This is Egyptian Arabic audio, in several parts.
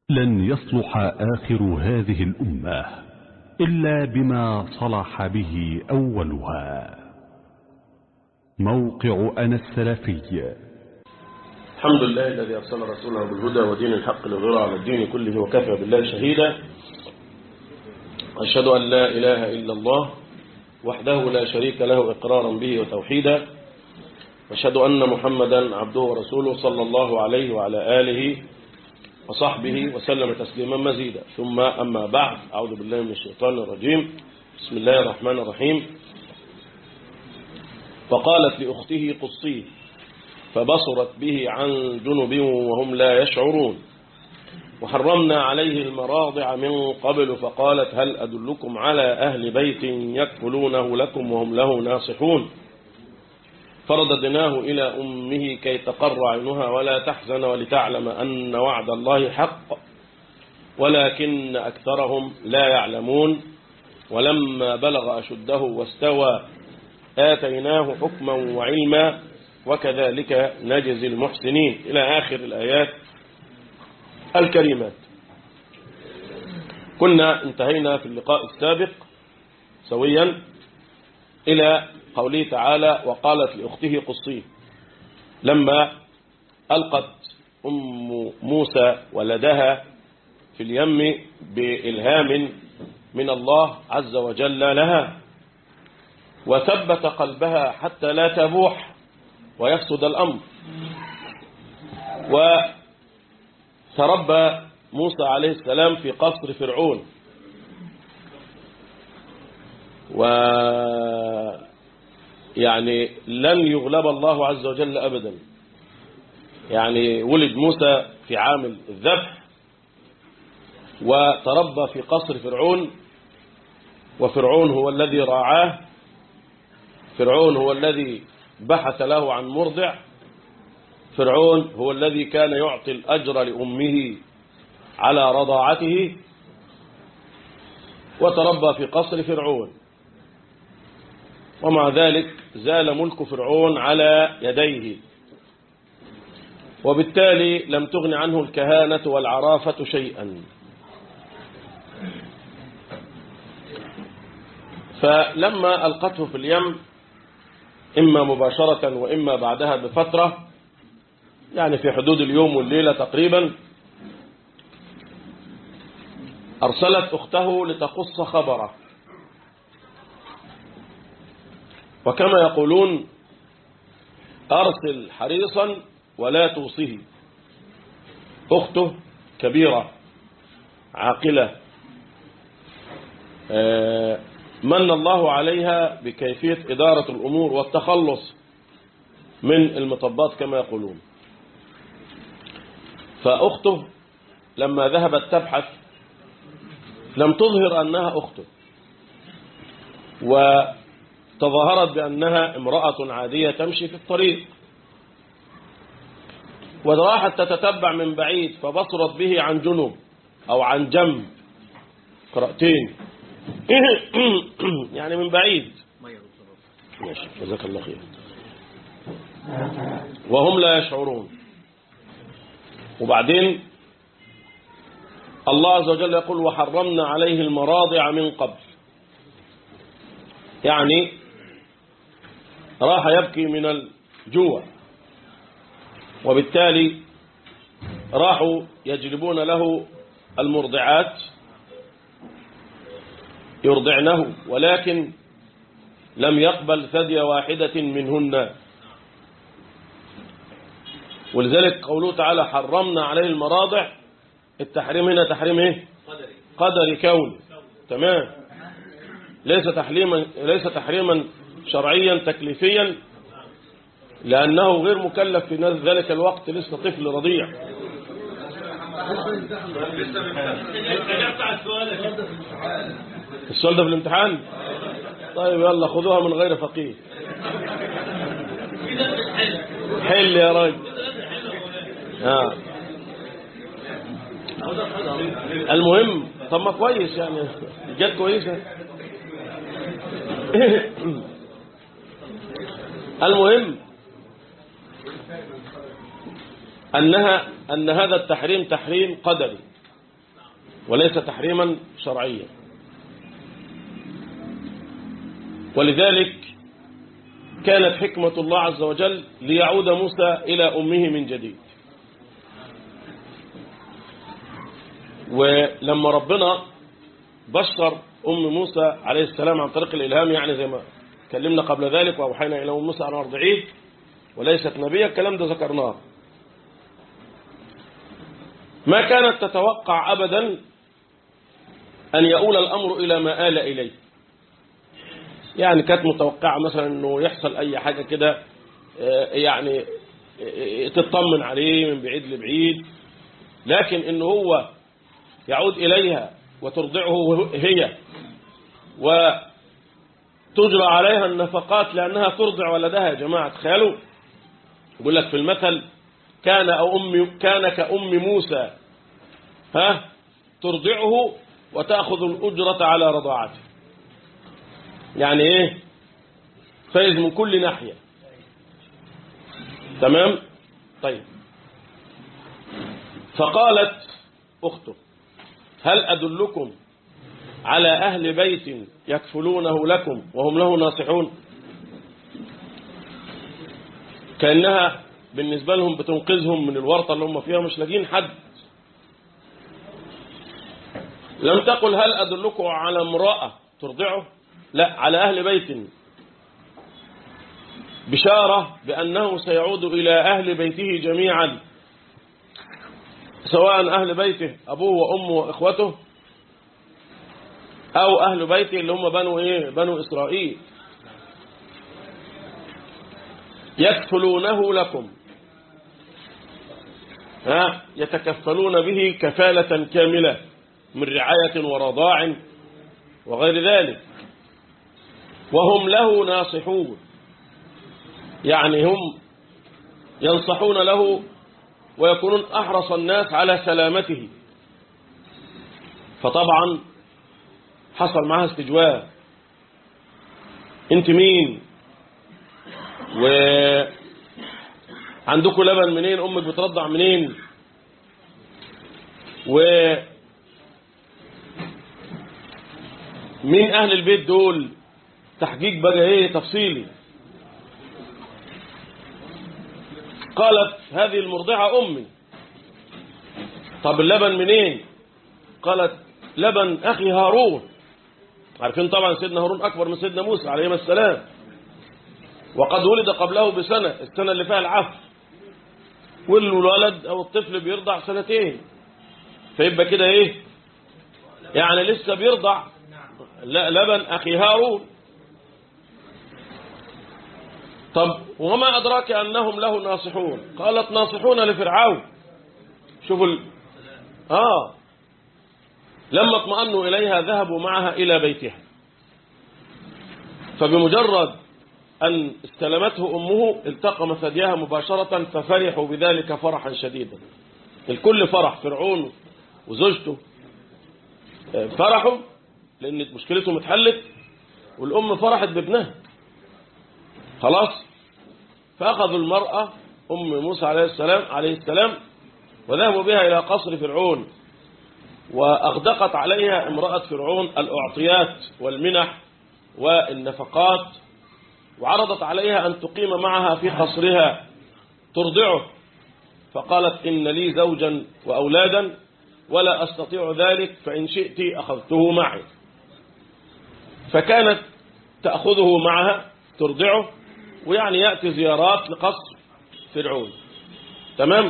لن يصلح آخر هذه الأمة إلا بما صلح به أولها موقع أنا السلفي الحمد لله الذي أرسل رسوله بالهدى ودين الحق ليظهره على الدين كله وكفى بالله شهيدا أشهد أن لا إله إلا الله وحده لا شريك له إقرارا به وتوحيدا وأشهد أن محمدا عبده ورسوله صلى الله عليه وعلى آله وصحبه وسلم تسليما مزيدا ثم أما بعد أعوذ بالله من الشيطان الرجيم بسم الله الرحمن الرحيم فقالت لأخته قصيه فبصرت به عن جنب وهم لا يشعرون وحرمنا عليه المراضع من قبل فقالت هل أدلكم على أهل بيت يكفلونه لكم وهم له ناصحون فرددناه إلى أمه كي تقر عينها ولا تحزن ولتعلم أن وعد الله حق ولكن أكثرهم لا يعلمون ولما بلغ أشده واستوى آتيناه حكما وعلما وكذلك نجزي المحسنين إلى آخر الآيات الكريمات كنا انتهينا في اللقاء السابق سويا إلى قوله تعالى وقالت لأخته قصيه لما ألقت أم موسى ولدها في اليم بإلهام من الله عز وجل لها وثبت قلبها حتى لا تبوح ويفسد الأمر وتربى موسى عليه السلام في قصر فرعون و يعني لن يغلب الله عز وجل أبدا يعني ولد موسى في عام الذبح وتربى في قصر فرعون وفرعون هو الذي راعاه فرعون هو الذي بحث له عن مرضع فرعون هو الذي كان يعطي الأجر لأمه على رضاعته وتربى في قصر فرعون ومع ذلك زال ملك فرعون على يديه وبالتالي لم تغن عنه الكهانة والعرافة شيئا فلما ألقته في اليم إما مباشرة وإما بعدها بفترة يعني في حدود اليوم والليلة تقريبا أرسلت أخته لتقص خبره وكما يقولون أرسل حريصا ولا توصه أخته كبيرة عاقلة من الله عليها بكيفية إدارة الأمور والتخلص من المطبات كما يقولون فأخته لما ذهبت تبحث لم تظهر أنها أخته وتظاهرت بأنها امرأة عادية تمشي في الطريق وراحت تتتبع من بعيد فبصرت به عن جنوب أو عن جنب قرأتين يعني من بعيد ماشي جزاك الله خير وهم لا يشعرون وبعدين الله عز وجل يقول وحرمنا عليه المراضع من قبل يعني راح يبكي من الجوع وبالتالي راحوا يجلبون له المرضعات يرضعنه ولكن لم يقبل ثدي واحدة منهن ولذلك قوله تعالى حرمنا عليه المراضع التحريم هنا تحريم ايه قدري كوني تمام ليس تحريما ليس تحريما شرعيا تكليفيا لأنه غير مكلف في ذلك الوقت لسه طفل رضيع السؤال ده في الامتحان طيب يلا خذوها من غير فقيه حل يا راجل آه. المهم طب ما كويس يعني جت كويسه المهم أنها أن هذا التحريم تحريم قدري وليس تحريما شرعيا ولذلك كانت حكمة الله عز وجل ليعود موسى إلى أمه من جديد ولما ربنا بشر أم موسى عليه السلام عن طريق الإلهام يعني زي ما تكلمنا قبل ذلك وأوحينا إلى أم موسى أن أرضعيه وليست نبيا الكلام ده ذكرناه ما كانت تتوقع أبدا أن يؤول الأمر إلى ما آل إليه يعني كانت متوقعة مثلا أنه يحصل أي حاجة كده يعني تطمن عليه من بعيد لبعيد لكن أنه هو يعود إليها وترضعه هي وتجرى عليها النفقات لأنها ترضع ولدها يا جماعة تخيلوا يقول لك في المثل كان أو أم كان كأم موسى ها ترضعه وتأخذ الأجرة على رضاعته يعني إيه فايز من كل ناحية تمام طيب فقالت أخته هل أدلكم على أهل بيت يكفلونه لكم وهم له ناصحون كأنها بالنسبة لهم بتنقذهم من الورطة اللي هم فيها مش لاقين حد لم تقل هل أدلكم على امرأة ترضعه لا على أهل بيت بشارة بأنه سيعود إلى أهل بيته جميعا سواء أهل بيته أبوه وأمه وإخوته أو أهل بيته اللي هم بنو إيه بنو إسرائيل يكفلونه لكم ها يتكفلون به كفالة كاملة من رعاية ورضاع وغير ذلك وهم له ناصحون يعني هم ينصحون له ويكونون أحرص الناس على سلامته فطبعا حصل معها استجواب انت مين و عندكم لبن منين امك بترضع منين و مين اهل البيت دول تحقيق بقى ايه تفصيلي قالت هذه المرضعة امي طب اللبن منين قالت لبن اخي هارون عارفين طبعا سيدنا هارون اكبر من سيدنا موسى عليه السلام وقد ولد قبله بسنة السنة اللي فيها العفو والولد او الطفل بيرضع سنتين فيبقى كده ايه يعني لسه بيرضع لا لبن اخي هارون طب وما ادراك انهم له ناصحون قالت ناصحون لفرعون شوفوا ال... اه لما اطمأنوا اليها ذهبوا معها الى بيتها فبمجرد أن استلمته أمه التقم ثديها مباشرة ففرحوا بذلك فرحا شديدا الكل فرح فرعون وزوجته فرحوا لأن مشكلتهم اتحلت والأم فرحت بابنها خلاص فأخذوا المرأة أم موسى عليه السلام عليه السلام وذهبوا بها إلى قصر فرعون وأغدقت عليها امرأة فرعون الأعطيات والمنح والنفقات وعرضت عليها أن تقيم معها في قصرها ترضعه فقالت إن لي زوجا وأولادا ولا أستطيع ذلك فإن شئت أخذته معي فكانت تأخذه معها ترضعه ويعني يأتي زيارات لقصر فرعون تمام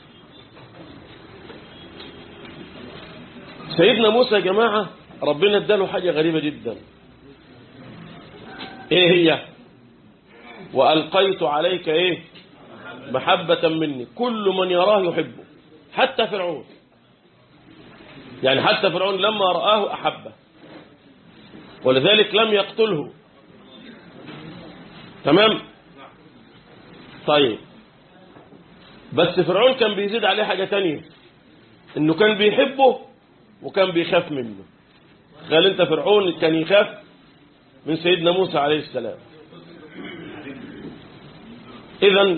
سيدنا موسى يا جماعة ربنا اداله حاجة غريبة جدا ايه هي وألقيت عليك ايه محبة مني كل من يراه يحبه حتى فرعون يعني حتى فرعون لما رآه أحبه ولذلك لم يقتله تمام طيب بس فرعون كان بيزيد عليه حاجة تانية انه كان بيحبه وكان بيخاف منه قال انت فرعون كان يخاف من سيدنا موسى عليه السلام اذا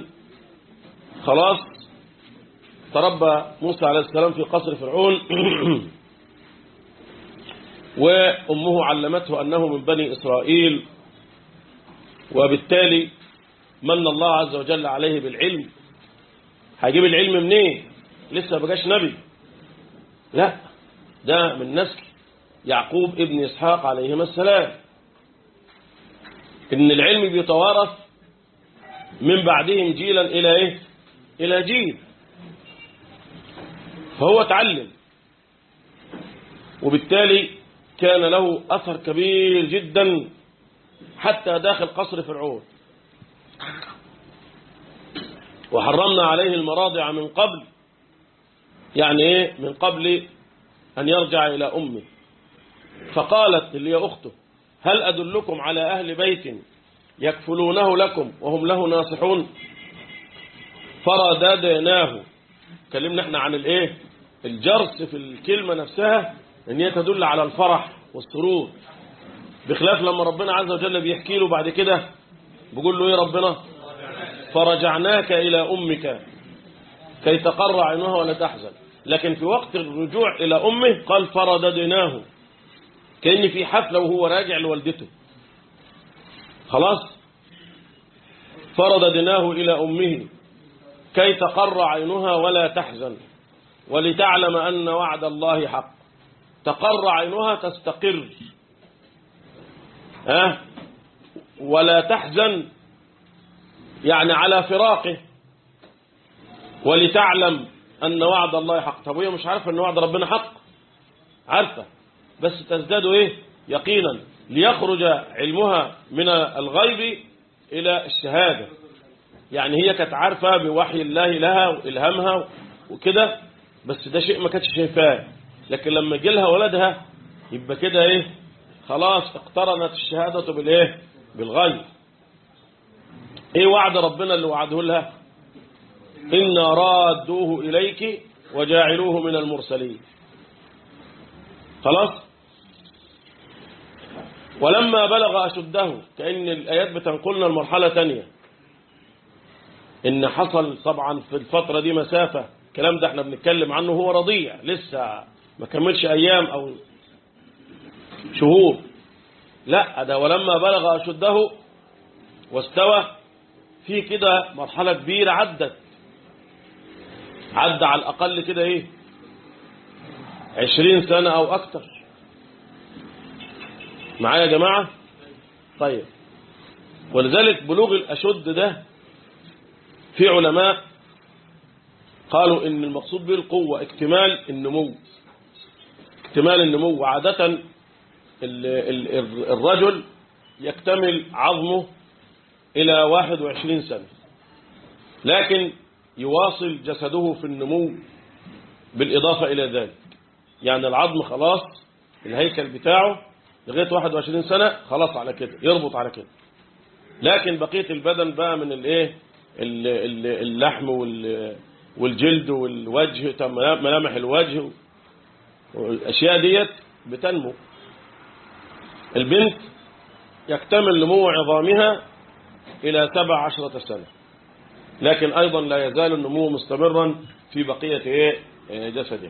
خلاص تربى موسى عليه السلام في قصر فرعون وأمه علمته أنه من بني إسرائيل وبالتالي من الله عز وجل عليه بالعلم هيجيب العلم منين لسه بقاش نبي لا ده من نسل يعقوب ابن إسحاق عليهما السلام إن العلم بيتوارث من بعدهم جيلا إلى إيه إلى جيل فهو تعلم وبالتالي كان له أثر كبير جدا حتى داخل قصر فرعون وحرمنا عليه المراضع من قبل يعني ايه من قبل أن يرجع إلى أمه فقالت اللي هي أخته هل أدلكم على أهل بيت يكفلونه لكم وهم له ناصحون فرددناه كلمنا احنا عن الايه الجرس في الكلمة نفسها ان هي تدل على الفرح والسرور بخلاف لما ربنا عز وجل بيحكي له بعد كده بيقول له ايه ربنا فرجعناك الى امك كي تقر عينها ولا تحزن لكن في وقت الرجوع الى امه قال فرددناه كأن في حفلة وهو راجع لوالدته خلاص فرددناه إلى أمه كي تقر عينها ولا تحزن ولتعلم أن وعد الله حق تقر عينها تستقر ها ولا تحزن يعني على فراقه ولتعلم أن وعد الله حق طب وهي مش عارفة أن وعد ربنا حق عارفة بس تزداد إيه يقينا ليخرج علمها من الغيب إلى الشهادة يعني هي كانت عارفة بوحي الله لها وإلهامها وكده بس ده شيء ما كانتش شايفاه لكن لما جه لها ولدها يبقى كده ايه خلاص اقترنت الشهادة بالايه بالغيب ايه وعد ربنا اللي وعده لها إن رادوه إليك وجاعلوه من المرسلين خلاص ولما بلغ أشده كأن الآيات بتنقلنا المرحلة تانية إن حصل طبعا في الفترة دي مسافة الكلام ده احنا بنتكلم عنه هو رضيع لسه ما كملش أيام أو شهور لا ده ولما بلغ أشده واستوى في كده مرحلة كبيرة عدت عدى على الأقل كده ايه عشرين سنة أو أكتر معايا يا جماعة طيب ولذلك بلوغ الأشد ده في علماء قالوا إن المقصود به القوة اكتمال النمو اكتمال النمو عادة ال ال الرجل يكتمل عظمه إلى 21 سنة لكن يواصل جسده في النمو بالإضافة إلى ذلك يعني العظم خلاص الهيكل بتاعه لغاية 21 سنة خلاص على كده يربط على كده لكن بقية البدن بقى من الايه اللحم والجلد والوجه ملامح الوجه والاشياء ديت بتنمو البنت يكتمل نمو عظامها إلى سبع عشرة سنة لكن أيضا لا يزال النمو مستمرا في بقية إيه جسده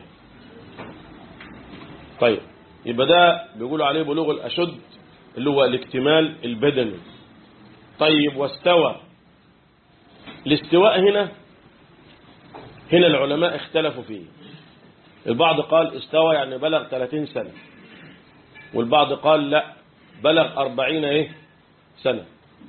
طيب يبقى ده بيقولوا عليه بلوغ الأشد اللي هو الاكتمال البدني طيب واستوى الاستواء هنا هنا العلماء اختلفوا فيه البعض قال استوى يعني بلغ 30 سنة والبعض قال لا بلغ 40 ايه سنة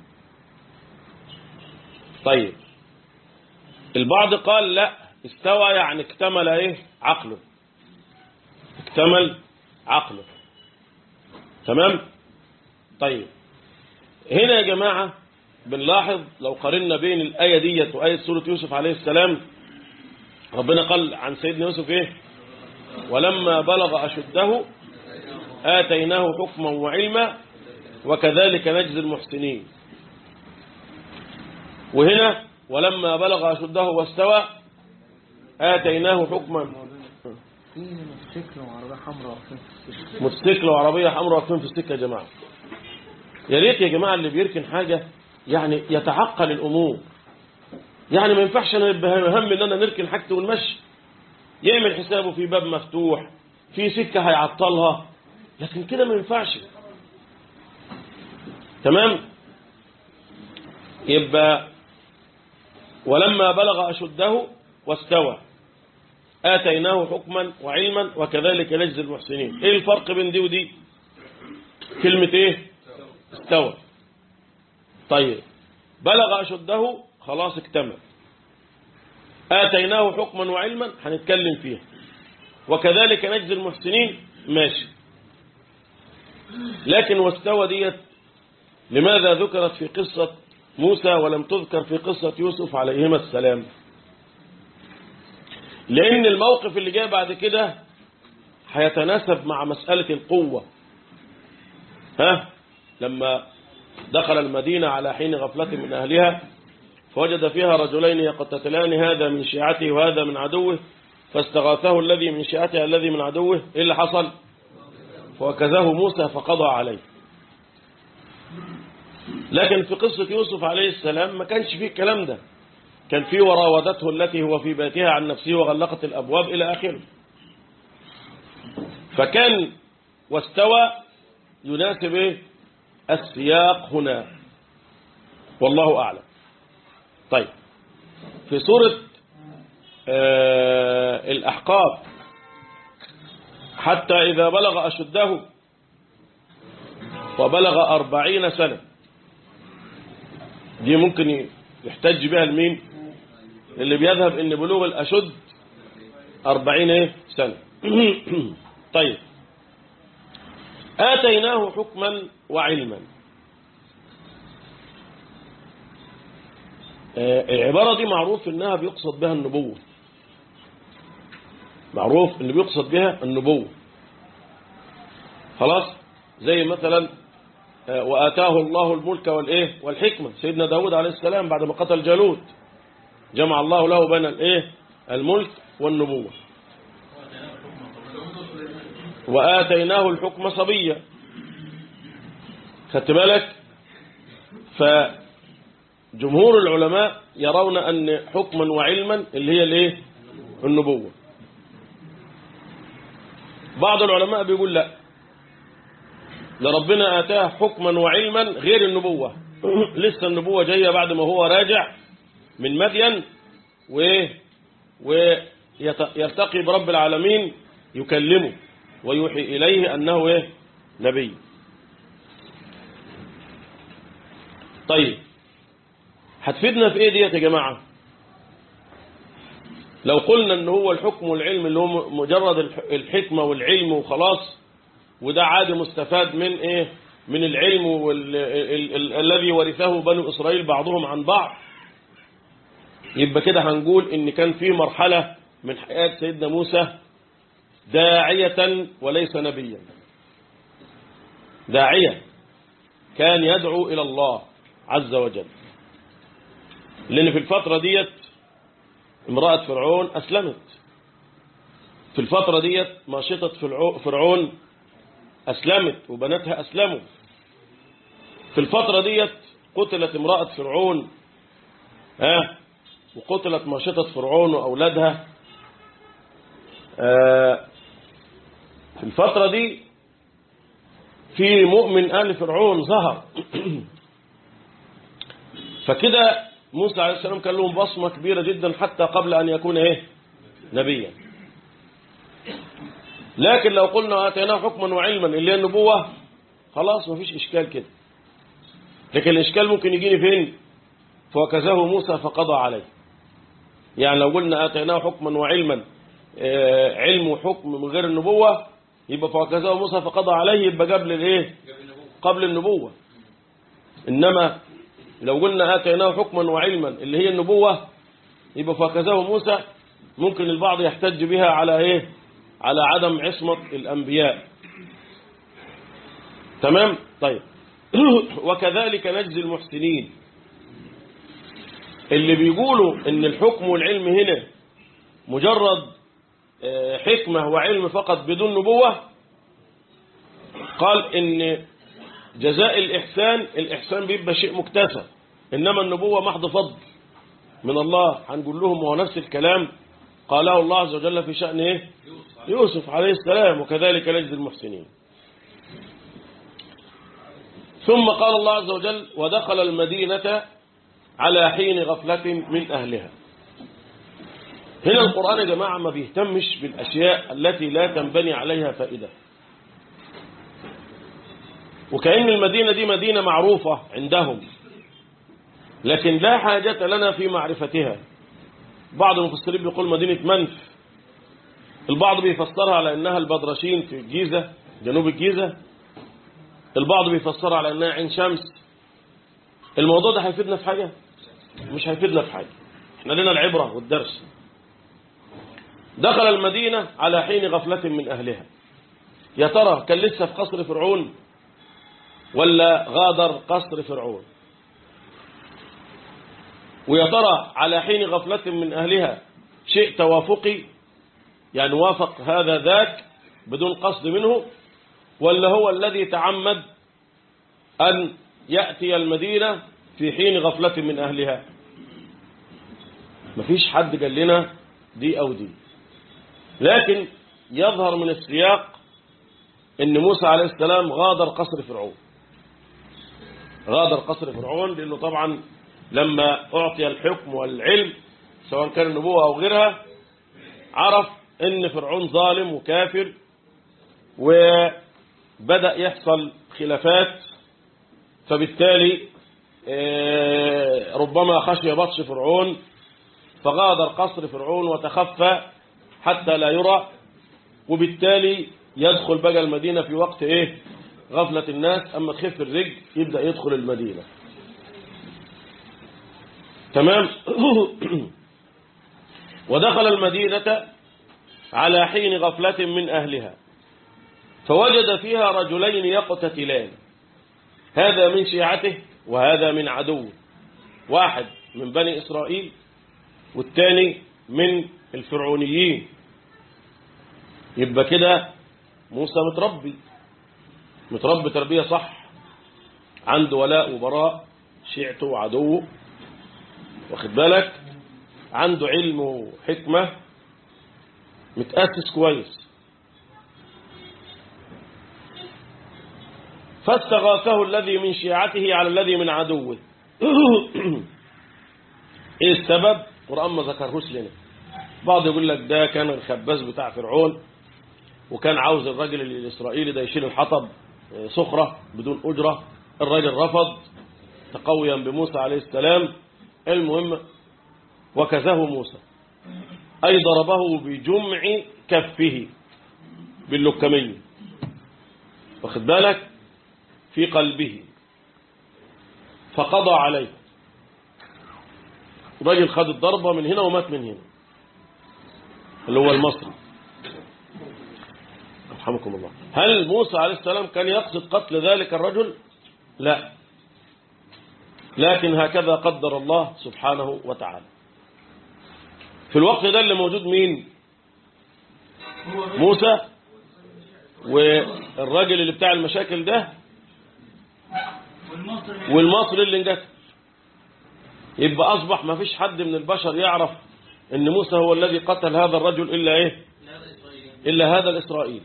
طيب البعض قال لا استوى يعني اكتمل ايه عقله اكتمل عقله تمام طيب هنا يا جماعة بنلاحظ لو قارنا بين الآية ديت وآية سورة يوسف عليه السلام ربنا قال عن سيدنا يوسف ايه ولما بلغ أشده آتيناه حكما وعلما وكذلك نجزي المحسنين وهنا ولما بلغ أشده واستوى آتيناه حكما في موتوسيكل وعربية حمراء واقفين في السكة موتوسيكل وعربية حمراء واقفين في السكة يا جماعة يا ريت يا جماعة اللي بيركن حاجة يعني يتعقل الأمور يعني ما ينفعش انا يبقى هم ان انا نركن حاجتي ونمشي يعمل حسابه في باب مفتوح في سكة هيعطلها لكن كده ما ينفعش تمام يبقى ولما بلغ أشده واستوى آتيناه حكما وعلما وكذلك نجزي المحسنين ايه الفرق بين دي ودي كلمة ايه استوى طيب بلغ أشده خلاص اكتمل آتيناه حكما وعلما هنتكلم فيها وكذلك نجزي المحسنين ماشي لكن واستوى ديت لماذا ذكرت في قصة موسى ولم تذكر في قصة يوسف عليهما السلام لأن الموقف اللي جاي بعد كده هيتناسب مع مسألة القوة ها لما دخل المدينة على حين غفلة من أهلها فوجد فيها رجلين يقتتلان هذا من شيعته وهذا من عدوه فاستغاثه الذي من شيعته الذي من عدوه إيه اللي حصل فوكزه موسى فقضى عليه لكن في قصة يوسف عليه السلام ما كانش فيه الكلام ده كان فيه وراودته التي هو في بيتها عن نفسه وغلقت الأبواب إلى آخره فكان واستوى يناسب إيه؟ السياق هنا والله أعلم طيب في سورة آه الأحقاف حتى إذا بلغ أشده وبلغ أربعين سنة دي ممكن يحتج بها المين اللي بيذهب ان بلوغ الأشد أربعين إيه؟ سنة طيب آتيناه حكما وعلما العبارة دي معروف انها بيقصد بها النبوة معروف ان بيقصد بها النبوة خلاص زي مثلا وآتاه الله الملك والإيه والحكمة سيدنا داود عليه السلام بعد ما قتل جالوت جمع الله له بين الإيه الملك والنبوة وآتيناه الحكم صبيا خدت بالك فجمهور العلماء يرون أن حكما وعلما اللي هي الايه النبوة بعض العلماء بيقول لا لربنا آتاه حكما وعلما غير النبوة لسه النبوة جاية بعد ما هو راجع من مدين و ويرتقي برب العالمين يكلمه ويوحي إليه أنه إيه؟ نبي طيب هتفيدنا في ايه ديت يا جماعة لو قلنا ان هو الحكم والعلم اللي هو مجرد الحكمة والعلم وخلاص وده عادي مستفاد من ايه من العلم الذي ورثه بنو اسرائيل بعضهم عن بعض يبقى كده هنقول ان كان في مرحلة من حياة سيدنا موسى داعية وليس نبيا داعية كان يدعو إلى الله عز وجل لأن في الفترة ديت امرأة فرعون أسلمت في الفترة ديت ماشطة فرعون أسلمت وبناتها أسلموا في الفترة ديت قتلت امرأة فرعون ها وقتلت ماشطة فرعون وأولادها آه في الفترة دي في مؤمن آل فرعون ظهر فكده موسى عليه السلام كان لهم بصمة كبيرة جدا حتى قبل أن يكون إيه نبيا لكن لو قلنا آتيناه حكما وعلما اللي هي النبوة خلاص مفيش إشكال كده لكن الإشكال ممكن يجيني فين فوكزه موسى فقضى عليه يعني لو قلنا آتيناه حكما وعلما آه علم وحكم من غير النبوة يبقى فوكزه موسى فقضى عليه يبقى قبل الايه قبل النبوة إنما لو قلنا آتيناه حكما وعلما اللي هي النبوة يبقى فوكزه موسى ممكن البعض يحتج بها على ايه على عدم عصمة الأنبياء تمام طيب وكذلك نجزي المحسنين اللي بيقولوا ان الحكم والعلم هنا مجرد حكمة وعلم فقط بدون نبوة قال ان جزاء الإحسان الإحسان بيبقى شيء مكتسب إنما النبوة محض فضل من الله هنقول لهم هو نفس الكلام قاله الله عز وجل في شأن إيه؟ يوسف عليه السلام وكذلك نجزي المحسنين ثم قال الله عز وجل ودخل المدينة على حين غفلة من أهلها هنا القرآن يا جماعة ما بيهتمش بالأشياء التي لا تنبني عليها فائدة وكأن المدينة دي مدينة معروفة عندهم لكن لا حاجة لنا في معرفتها بعض المفسرين بيقول مدينة منف البعض بيفسرها على أنها البدرشين في الجيزة جنوب الجيزة البعض بيفسرها على أنها عين شمس الموضوع ده هيفيدنا في حاجة مش هيفيدنا في حاجة احنا لنا العبرة والدرس دخل المدينة على حين غفلة من أهلها يا ترى كان لسه في قصر فرعون ولا غادر قصر فرعون ويا ترى على حين غفلة من أهلها شيء توافقي يعني وافق هذا ذاك بدون قصد منه ولا هو الذي تعمد أن يأتي المدينة في حين غفلة من أهلها مفيش حد قال لنا دي أو دي لكن يظهر من السياق ان موسى عليه السلام غادر قصر فرعون غادر قصر فرعون لأنه طبعا لما أعطي الحكم والعلم سواء كان النبوة أو غيرها عرف ان فرعون ظالم وكافر وبدأ يحصل خلافات فبالتالي ربما خشي بطش فرعون فغادر قصر فرعون وتخفى حتى لا يرى وبالتالي يدخل بقى المدينة في وقت ايه غفلة الناس اما تخف الرجل يبدأ يدخل المدينة تمام ودخل المدينة على حين غفلة من أهلها فوجد فيها رجلين يقتتلان هذا من شيعته وهذا من عدوه واحد من بني إسرائيل والثاني من الفرعونيين يبقى كده موسى متربي متربي تربية صح عنده ولاء وبراء شيعته وعدوه واخد بالك عنده علم وحكمة متأسس كويس فاستغاثه الذي من شيعته على الذي من عدوه ايه السبب القرآن ما ذكرهوش لنا بعض يقول لك ده كان الخباز بتاع فرعون وكان عاوز الراجل الإسرائيلي ده يشيل الحطب سخرة بدون أجرة الراجل رفض تقويا بموسى عليه السلام المهم وكزه موسى أي ضربه بجمع كفه باللكمية واخد بالك في قلبه فقضى عليه الراجل خد الضربة من هنا ومات من هنا اللي هو المصري رحمكم الله هل موسى عليه السلام كان يقصد قتل ذلك الرجل لا لكن هكذا قدر الله سبحانه وتعالى في الوقت ده اللي موجود مين موسى والراجل اللي بتاع المشاكل ده والمصري اللي انقتل يبقى أصبح ما فيش حد من البشر يعرف ان موسى هو الذي قتل هذا الرجل إلا إيه إلا هذا الإسرائيلي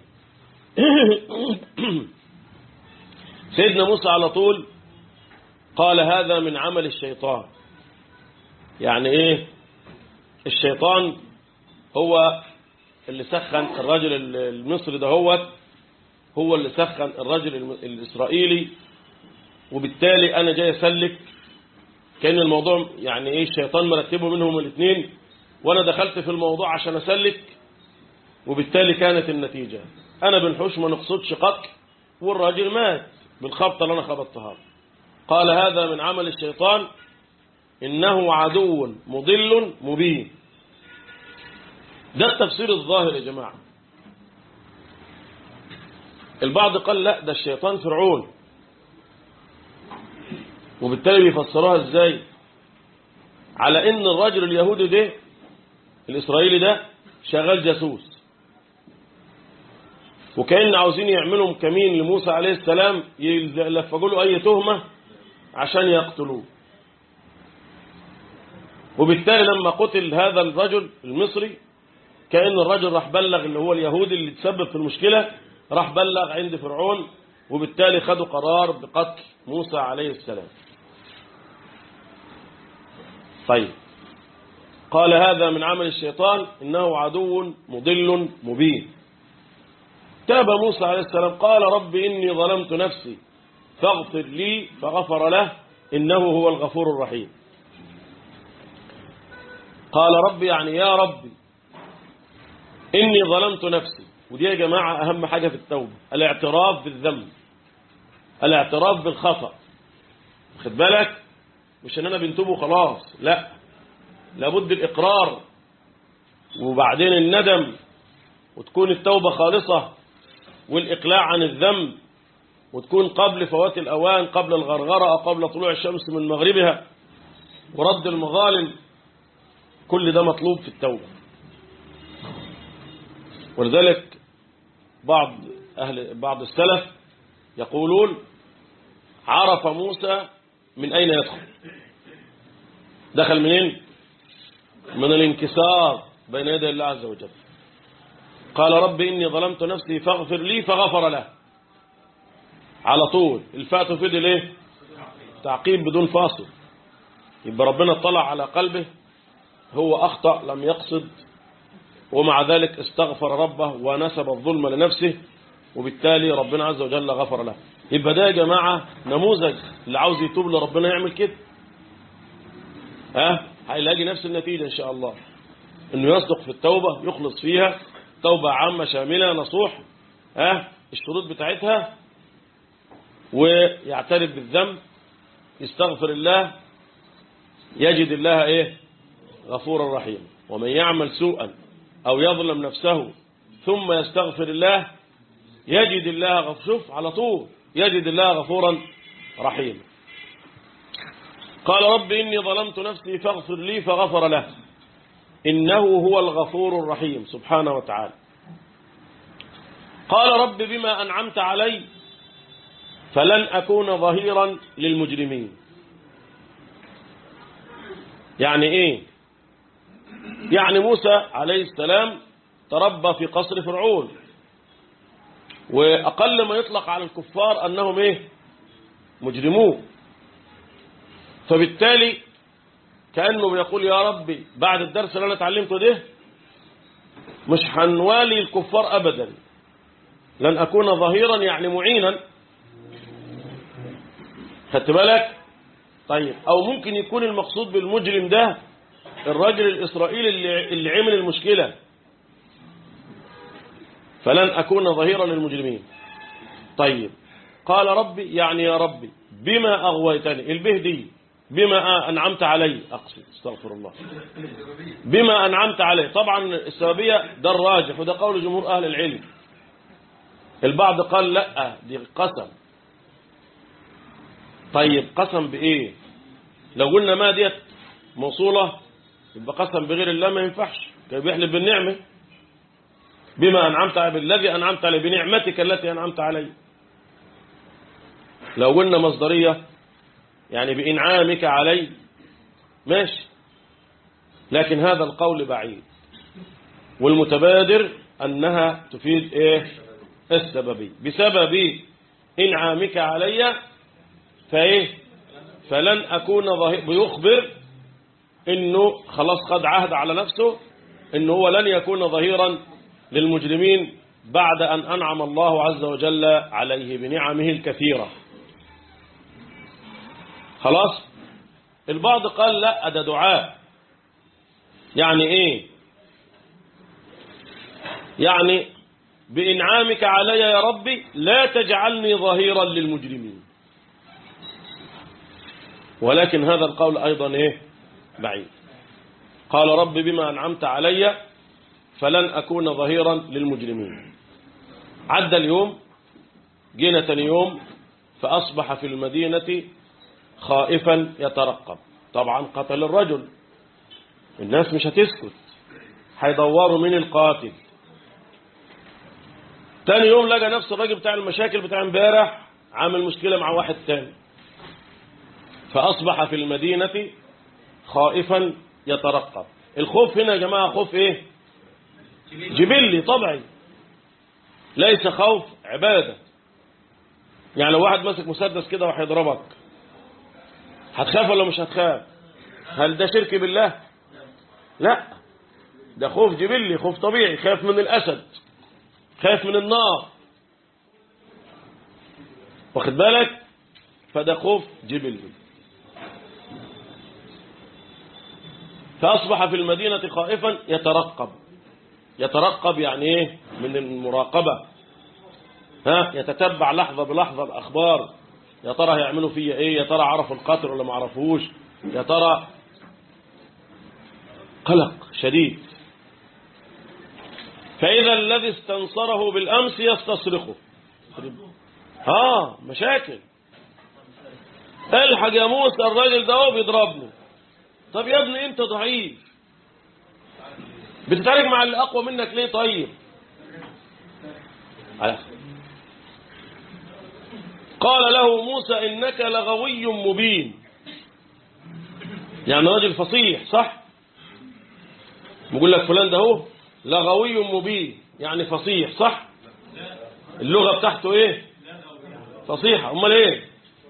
سيدنا موسى على طول قال هذا من عمل الشيطان يعني ايه الشيطان هو اللي سخن الرجل المصري ده هو هو اللي سخن الرجل الإسرائيلي وبالتالي أنا جاي أسلك كان الموضوع يعني ايه الشيطان مرتبه منهم الاثنين وانا دخلت في الموضوع عشان اسلك وبالتالي كانت النتيجة انا بنحوش ما نقصدش قتل والراجل مات بالخبطة اللي انا خبطتها قال هذا من عمل الشيطان انه عدو مضل مبين ده التفسير الظاهر يا جماعة البعض قال لا ده الشيطان فرعون وبالتالي بيفسروها ازاي على ان الرجل اليهودي ده الاسرائيلي ده شغال جاسوس وكأن عاوزين يعملوا كمين لموسى عليه السلام يلفقوا له اي تهمة عشان يقتلوه وبالتالي لما قتل هذا الرجل المصري كأن الرجل راح بلغ اللي هو اليهودي اللي تسبب في المشكلة راح بلغ عند فرعون وبالتالي خدوا قرار بقتل موسى عليه السلام طيب قال هذا من عمل الشيطان إنه عدو مضل مبين تاب موسى عليه السلام قال رب إني ظلمت نفسي فاغفر لي فغفر له إنه هو الغفور الرحيم قال رب يعني يا ربي إني ظلمت نفسي ودي يا جماعة أهم حاجة في التوبة الاعتراف بالذنب الاعتراف بالخطأ خد بالك مش ان انا بنتوب وخلاص لا لابد الاقرار وبعدين الندم وتكون التوبة خالصة والاقلاع عن الذنب وتكون قبل فوات الاوان قبل الغرغرة او قبل طلوع الشمس من مغربها ورد المظالم كل ده مطلوب في التوبة ولذلك بعض أهل بعض السلف يقولون عرف موسى من أين يدخل دخل منين من الانكسار بين يدي الله عز وجل قال رب إني ظلمت نفسي فاغفر لي فغفر له على طول الفاء تفيد الايه تعقيب بدون فاصل يبقى ربنا اطلع على قلبه هو أخطأ لم يقصد ومع ذلك استغفر ربه ونسب الظلم لنفسه وبالتالي ربنا عز وجل غفر له يبقى ده يا جماعة نموذج اللي عاوز يتوب لربنا يعمل كده ها هيلاقي نفس النتيجة إن شاء الله إنه يصدق في التوبة يخلص فيها توبة عامة شاملة نصوح ها الشروط بتاعتها ويعترف بالذنب يستغفر الله يجد الله ايه غفورا رحيما ومن يعمل سوءا او يظلم نفسه ثم يستغفر الله يجد الله غفور شوف على طول يجد الله غفورا رحيما قال رب إني ظلمت نفسي فاغفر لي فغفر له إنه هو الغفور الرحيم سبحانه وتعالى قال رب بما أنعمت علي فلن أكون ظهيرا للمجرمين يعني إيه يعني موسى عليه السلام تربى في قصر فرعون وأقل ما يطلق على الكفار أنهم إيه مجرمون فبالتالي كأنه بيقول يا ربي بعد الدرس اللي أنا اتعلمته ده مش هنوالي الكفار أبدا لن أكون ظهيرا يعني معينا خدت بالك طيب أو ممكن يكون المقصود بالمجرم ده الراجل الإسرائيلي اللي, اللي عمل المشكلة فلن أكون ظهيرا للمجرمين طيب قال ربي يعني يا ربي بما أغويتني البه دي بما أنعمت علي أقصد استغفر الله بما أنعمت علي طبعا السببية ده الراجح وده قول جمهور أهل العلم البعض قال لا دي قسم طيب قسم بإيه لو قلنا ما ديت موصولة يبقى قسم بغير الله ما ينفعش كان بيحلف بالنعمة بما أنعمت علي بالذي أنعمت علي بنعمتك التي أنعمت علي لو قلنا مصدرية يعني بإنعامك علي ماشي لكن هذا القول بعيد والمتبادر أنها تفيد إيه السببي بسبب إنعامك علي فإيه فلن أكون ظهير بيخبر إنه خلاص خد عهد على نفسه إنه هو لن يكون ظهيرا للمجرمين بعد أن أنعم الله عز وجل عليه بنعمه الكثيرة خلاص البعض قال لا ده دعاء يعني ايه يعني بإنعامك علي يا ربي لا تجعلني ظهيرا للمجرمين ولكن هذا القول أيضا ايه بعيد قال رب بما أنعمت علي فلن أكون ظهيرا للمجرمين عدى اليوم جينا تاني يوم فأصبح في المدينة خائفا يترقب طبعا قتل الرجل الناس مش هتسكت هيدوروا مين القاتل تاني يوم لقى نفس الراجل بتاع المشاكل بتاع امبارح عامل مشكلة مع واحد تاني فأصبح في المدينة خائفا يترقب الخوف هنا يا جماعة خوف ايه جبلي طبعي ليس خوف عبادة يعني لو واحد ماسك مسدس كده راح يضربك هتخاف ولا مش هتخاف هل ده شرك بالله لا ده خوف جبلي خوف طبيعي خاف من الأسد خاف من النار واخد بالك فده خوف جبلي فأصبح في المدينة خائفا يترقب يترقب يعني ايه من المراقبة ها يتتبع لحظة بلحظة الأخبار يا ترى هيعملوا فيا ايه يا ترى عرفوا القاتل ولا ما عرفوش يا ترى قلق شديد فإذا الذي استنصره بالأمس يستصرخه اه مشاكل الحق يا موسى الراجل ده هو بيضربني طب يا ابني انت ضعيف بتتعارك مع اللي اقوى منك ليه طيب على قال له موسى انك لغوي مبين يعني راجل فصيح صح بيقول لك فلان ده هو لغوي مبين يعني فصيح صح اللغة بتاعته ايه فصيحة امال ايه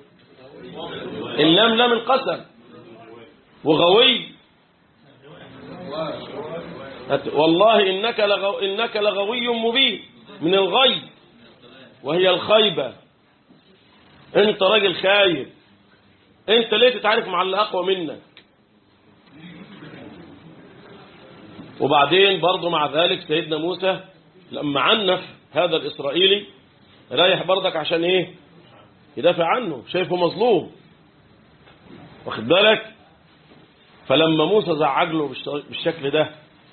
اللام لام القسم وغوي والله إنك, لغو إنك لغوي مبين من الغي وهي الخيبة انت راجل خايب انت ليه تتعارك مع اللي اقوى منك وبعدين برضه مع ذلك سيدنا موسى لما عنف هذا الإسرائيلي رايح برضك عشان ايه يدافع عنه شايفه مظلوم واخد بالك فلما موسى زعج له بالشكل ده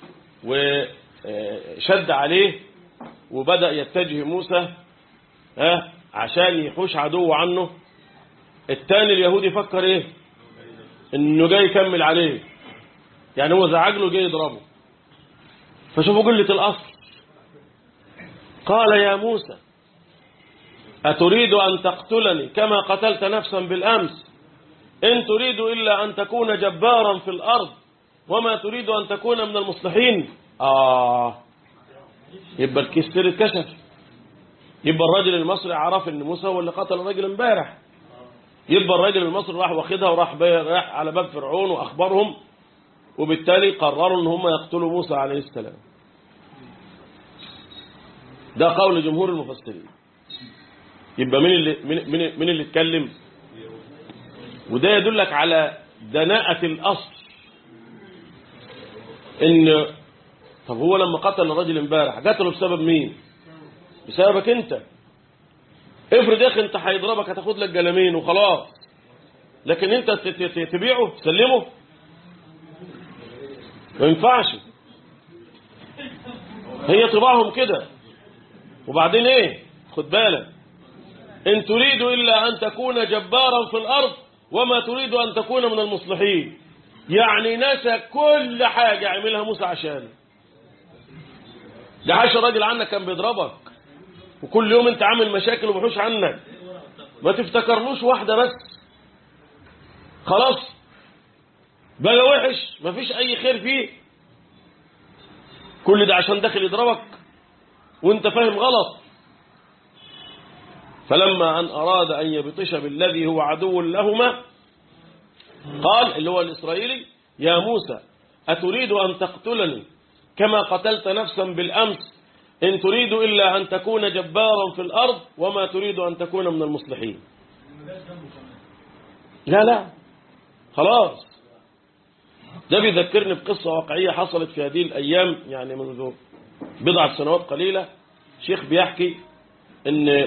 وشد عليه وبدأ يتجه موسى ها عشان يحوش عدو عنه التاني اليهودي فكر ايه انه جاي يكمل عليه يعني هو زعج له جاي يضربه فشوفوا قلة الأصل قال يا موسى أتريد أن تقتلني كما قتلت نفسا بالأمس إن تريد إلا أن تكون جبارا في الأرض وما تريد أن تكون من المصلحين آه يبقى الكسر اتكشف يبقى الراجل المصري عرف ان موسى هو اللي قتل الراجل امبارح يبقى الراجل المصري راح واخدها وراح راح على باب فرعون واخبرهم وبالتالي قرروا ان هم يقتلوا موسى عليه السلام ده قول جمهور المفسرين يبقى مين اللي مين مين, مين اللي اتكلم وده يدلك على دناءة الاصل ان طب هو لما قتل الراجل امبارح قتله بسبب مين بسببك انت افرض يا اخي انت هيضربك هتاخد لك جلمين وخلاص لكن انت تبيعه تسلمه ما ينفعش هي طباعهم كده وبعدين ايه خد بالك ان تريد الا ان تكون جبارا في الارض وما تريد ان تكون من المصلحين يعني نسى كل حاجة عملها موسى عشانه ده عاش راجل عنك كان بيضربك وكل يوم انت عامل مشاكل وبحوش عنك ما تفتكرلوش واحدة بس خلاص بقى وحش مفيش اي خير فيه كل ده عشان داخل يضربك وانت فاهم غلط فلما ان اراد ان يبطش بالذي هو عدو لهما قال اللي هو الاسرائيلي يا موسى اتريد ان تقتلني كما قتلت نفسا بالامس إن تريد إلا أن تكون جبارا في الأرض وما تريد أن تكون من المصلحين لا لا خلاص ده بيذكرني بقصة واقعية حصلت في هذه الأيام يعني منذ بضع سنوات قليلة شيخ بيحكي ان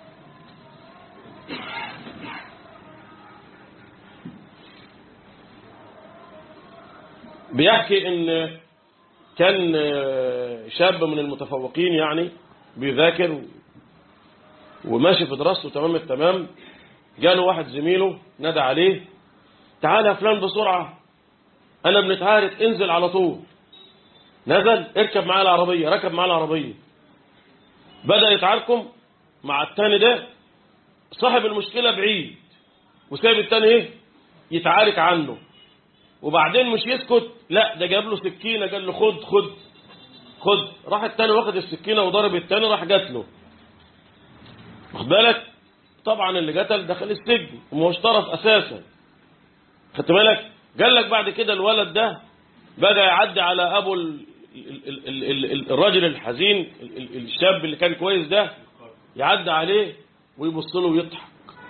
بيحكي ان كان شاب من المتفوقين يعني بيذاكر وماشي في دراسته تمام التمام جاله واحد زميله نادى عليه تعالى يا فلان بسرعة أنا بنتعارك انزل على طول نزل اركب معاه العربية ركب معاه العربية بدأ يتعاركم مع التاني ده صاحب المشكلة بعيد وسايب التاني ايه يتعارك عنه وبعدين مش يسكت لا ده جاب له سكينة قال له خد خد خد راح التاني واخد السكينة وضرب التاني راح جات له واخد بالك طبعا اللي قتل دخل السجن وما هوش طرف اساسا خدت بالك قال لك بعد كده الولد ده بدا يعدي على ابو ال... ال... ال... ال... ال... الراجل الحزين ال... ال... الشاب اللي كان كويس ده يعدي عليه ويبص له ويضحك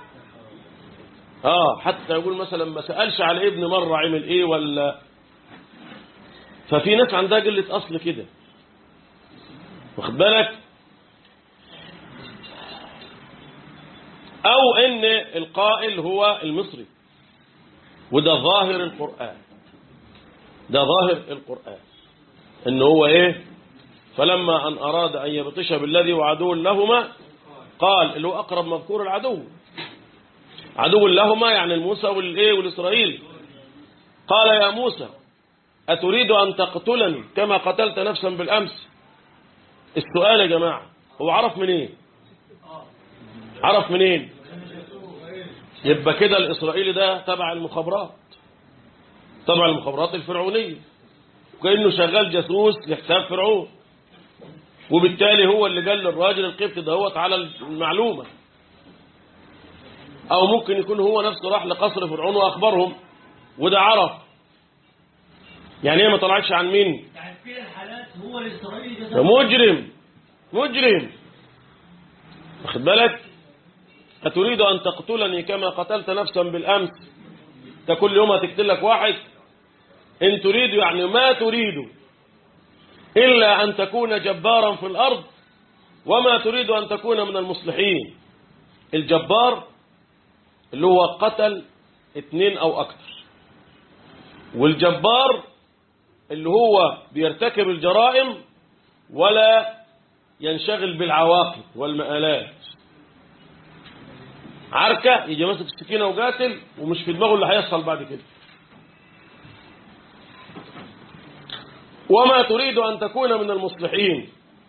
اه حتى يقول مثلا ما سالش على ابن مره عمل ايه ولا ففي ناس عندها قله اصل كده واخد بالك او ان القائل هو المصري وده ظاهر القرآن ده ظاهر القرآن ان هو ايه فلما ان اراد ان يبطش بالذي وعدو لهما قال اللي هو اقرب مذكور العدو عدو لهما يعني الموسى والايه والاسرائيل قال يا موسى اتريد ان تقتلني كما قتلت نفسا بالامس السؤال يا جماعه هو عرف منين عرف منين يبقى كده الإسرائيلي ده تبع المخابرات تبع المخابرات الفرعونية وكأنه شغال جاسوس لحساب فرعون وبالتالي هو اللي قال للراجل القبط دهوت على المعلومة أو ممكن يكون هو نفسه راح لقصر فرعون وأخبرهم وده عرف يعني هي ما طلعتش عن مين يعني في الحالات هو الإسرائيلي ده ده مجرم مجرم واخد بالك أتريد أن تقتلني كما قتلت نفسا بالأمس ده كل يوم هتقتل لك واحد إن تريد يعني ما تريد إلا أن تكون جبارا في الأرض وما تريد أن تكون من المصلحين الجبار اللي هو قتل اتنين أو أكثر والجبار اللي هو بيرتكب الجرائم ولا ينشغل بالعواقب والمآلات عركة يجي ماسك السكينة وقاتل ومش في دماغه اللي هيحصل بعد كده وما تريد أن تكون من المصلحين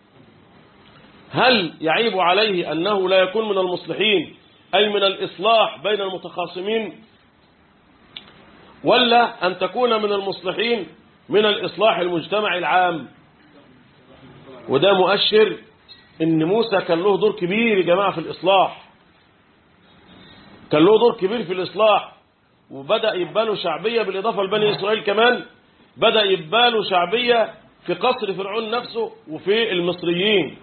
هل يعيب عليه أنه لا يكون من المصلحين أي من الإصلاح بين المتخاصمين ولا أن تكون من المصلحين من الإصلاح المجتمع العام وده مؤشر ان موسى كان له دور كبير يا جماعة في الإصلاح كان له دور كبير في الإصلاح وبدأ يباله شعبية بالإضافة لبني إسرائيل كمان بدأ يباله شعبية في قصر فرعون نفسه وفي المصريين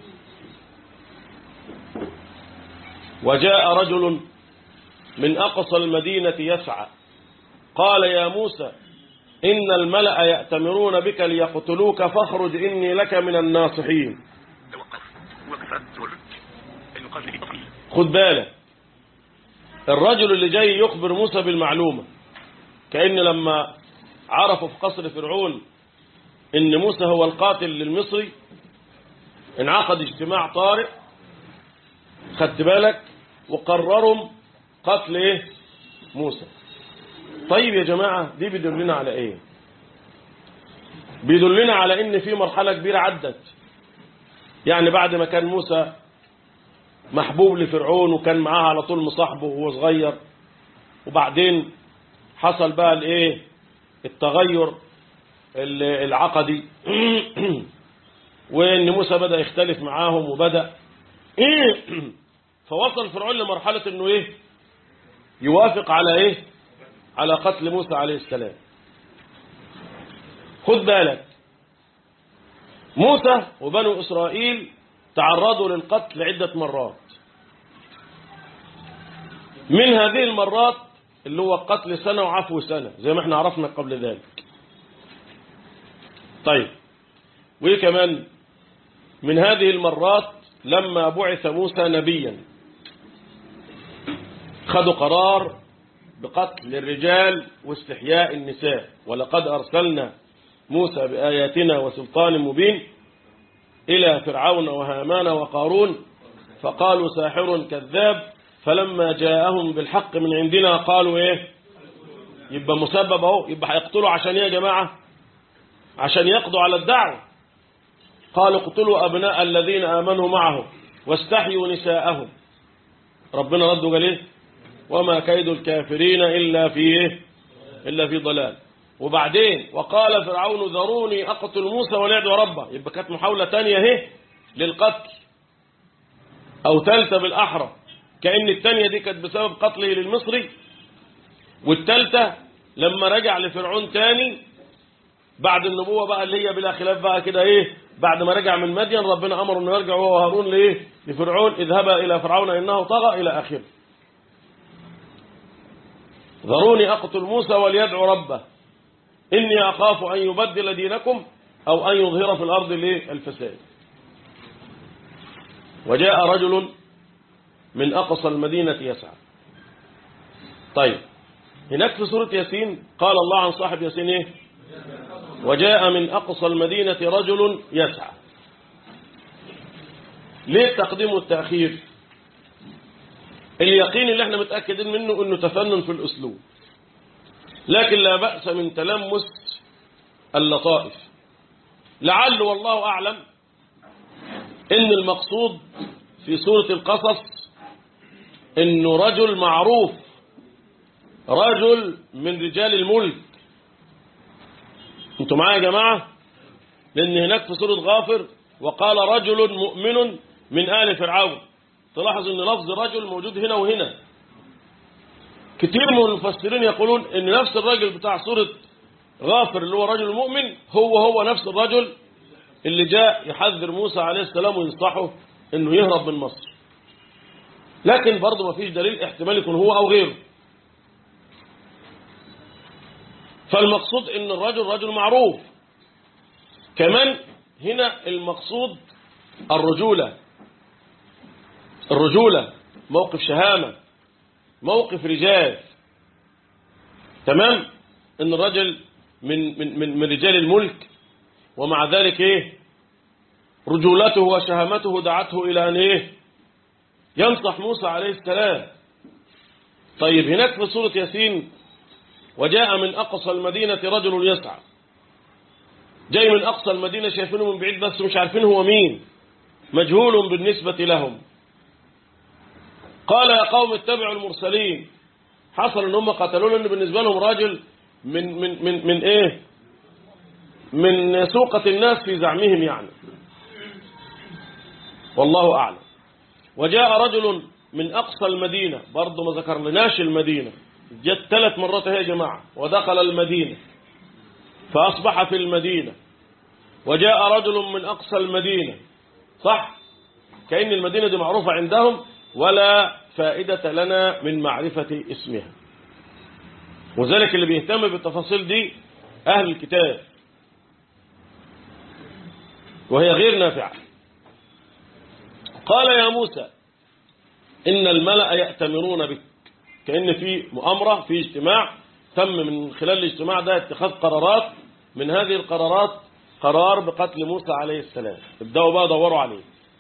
وجاء رجل من أقصى المدينة يسعى قال يا موسى إن الملأ يأتمرون بك ليقتلوك فاخرج إني لك من الناصحين توقف وقفة ترك المقابل بالتفصيل خد بالك الرجل اللي جاي يخبر موسى بالمعلومة كأن لما عرفوا في قصر فرعون إن موسى هو القاتل للمصري انعقد اجتماع طارئ خدت بالك وقرروا قتل ايه موسى طيب يا جماعة دي بيدلنا على ايه بيدلنا على ان في مرحلة كبيرة عدت يعني بعد ما كان موسى محبوب لفرعون وكان معاه على طول مصاحبه وهو صغير وبعدين حصل بقى الايه التغير ال- العقدي وان موسى بدأ يختلف معاهم وبدأ فوصل فرعون لمرحلة انه ايه يوافق على ايه على قتل موسى عليه السلام خد بالك موسى وبنو إسرائيل تعرضوا للقتل عدة مرات من هذه المرات اللي هو قتل سنة وعفو سنة زي ما احنا عرفنا قبل ذلك طيب وايه كمان من هذه المرات لما بعث موسى نبيا خدوا قرار بقتل الرجال واستحياء النساء ولقد أرسلنا موسى بآياتنا وسلطان مبين إلى فرعون وهامان وقارون فقالوا ساحر كذاب فلما جاءهم بالحق من عندنا قالوا ايه يبقى مسبب اهو يبقى هيقتلوا عشان ايه يا جماعة عشان يقضوا على الدعوة قالوا اقتلوا أبناء الذين آمنوا معه واستحيوا نساءهم ربنا ردوا قال ايه وما كيد الكافرين إلا في إيه؟ إلا في ضلال وبعدين وقال فرعون ذروني أقتل موسى وليدعو ربه يبقى كانت محاولة تانية اهي للقتل أو ثالثة بالأحرى كأن الثانية دي كانت بسبب قتله للمصري والثالثة لما رجع لفرعون تاني بعد النبوة بقى اللي هي بلا خلاف بقى كده ايه بعد ما رجع من مدين ربنا امره انه يرجع هو وهارون لايه لفرعون اذهبا الى فرعون انه طغى الى اخره ذروني اقتل موسى وليدعو ربه اني اخاف ان يبدل دينكم او ان يظهر في الارض الايه الفساد وجاء رجل من اقصى المدينه يسعى طيب هناك في سوره ياسين قال الله عن صاحب ياسين ايه وجاء من أقصى المدينة رجل يسعى ليه التقديم والتأخير اليقين اللي احنا متأكدين منه انه تفنن في الأسلوب لكن لا بأس من تلمس اللطائف لعل والله أعلم ان المقصود في سورة القصص انه رجل معروف رجل من رجال الملك انتوا معايا يا جماعة لان هناك في سورة غافر وقال رجل مؤمن من آل فرعون تلاحظ ان لفظ رجل موجود هنا وهنا كتير من المفسرين يقولون ان نفس الرجل بتاع سورة غافر اللي هو رجل مؤمن هو هو نفس الرجل اللي جاء يحذر موسى عليه السلام وينصحه انه يهرب من مصر لكن برضه ما فيش دليل احتمال يكون هو او غيره فالمقصود ان الرجل رجل معروف كمان هنا المقصود الرجولة الرجولة موقف شهامة موقف رجال تمام ان الرجل من, من, من, من رجال الملك ومع ذلك ايه رجولته وشهامته دعته الى ان ايه ينصح موسى عليه السلام طيب هناك في سورة ياسين وجاء من أقصى المدينة رجل يسعى جاي من أقصى المدينة شايفينه من بعيد بس مش عارفين هو مين مجهول بالنسبة لهم قال يا قوم اتبعوا المرسلين حصل ان هم قتلوا لان بالنسبة لهم راجل من من من من ايه من سوقة الناس في زعمهم يعني والله أعلم وجاء رجل من أقصى المدينة برضه ما ذكر لناش المدينة جت ثلاث مرات يا جماعة ودخل المدينة فأصبح في المدينة وجاء رجل من أقصى المدينة صح كأن المدينة دي معروفة عندهم ولا فائدة لنا من معرفة اسمها وذلك اللي بيهتم بالتفاصيل دي أهل الكتاب وهي غير نافعة قال يا موسى إن الملأ يأتمرون بك كأن في مؤامرة في اجتماع تم من خلال الاجتماع ده اتخاذ قرارات من هذه القرارات قرار بقتل موسى عليه السلام ابدأوا بقى دوروا عليه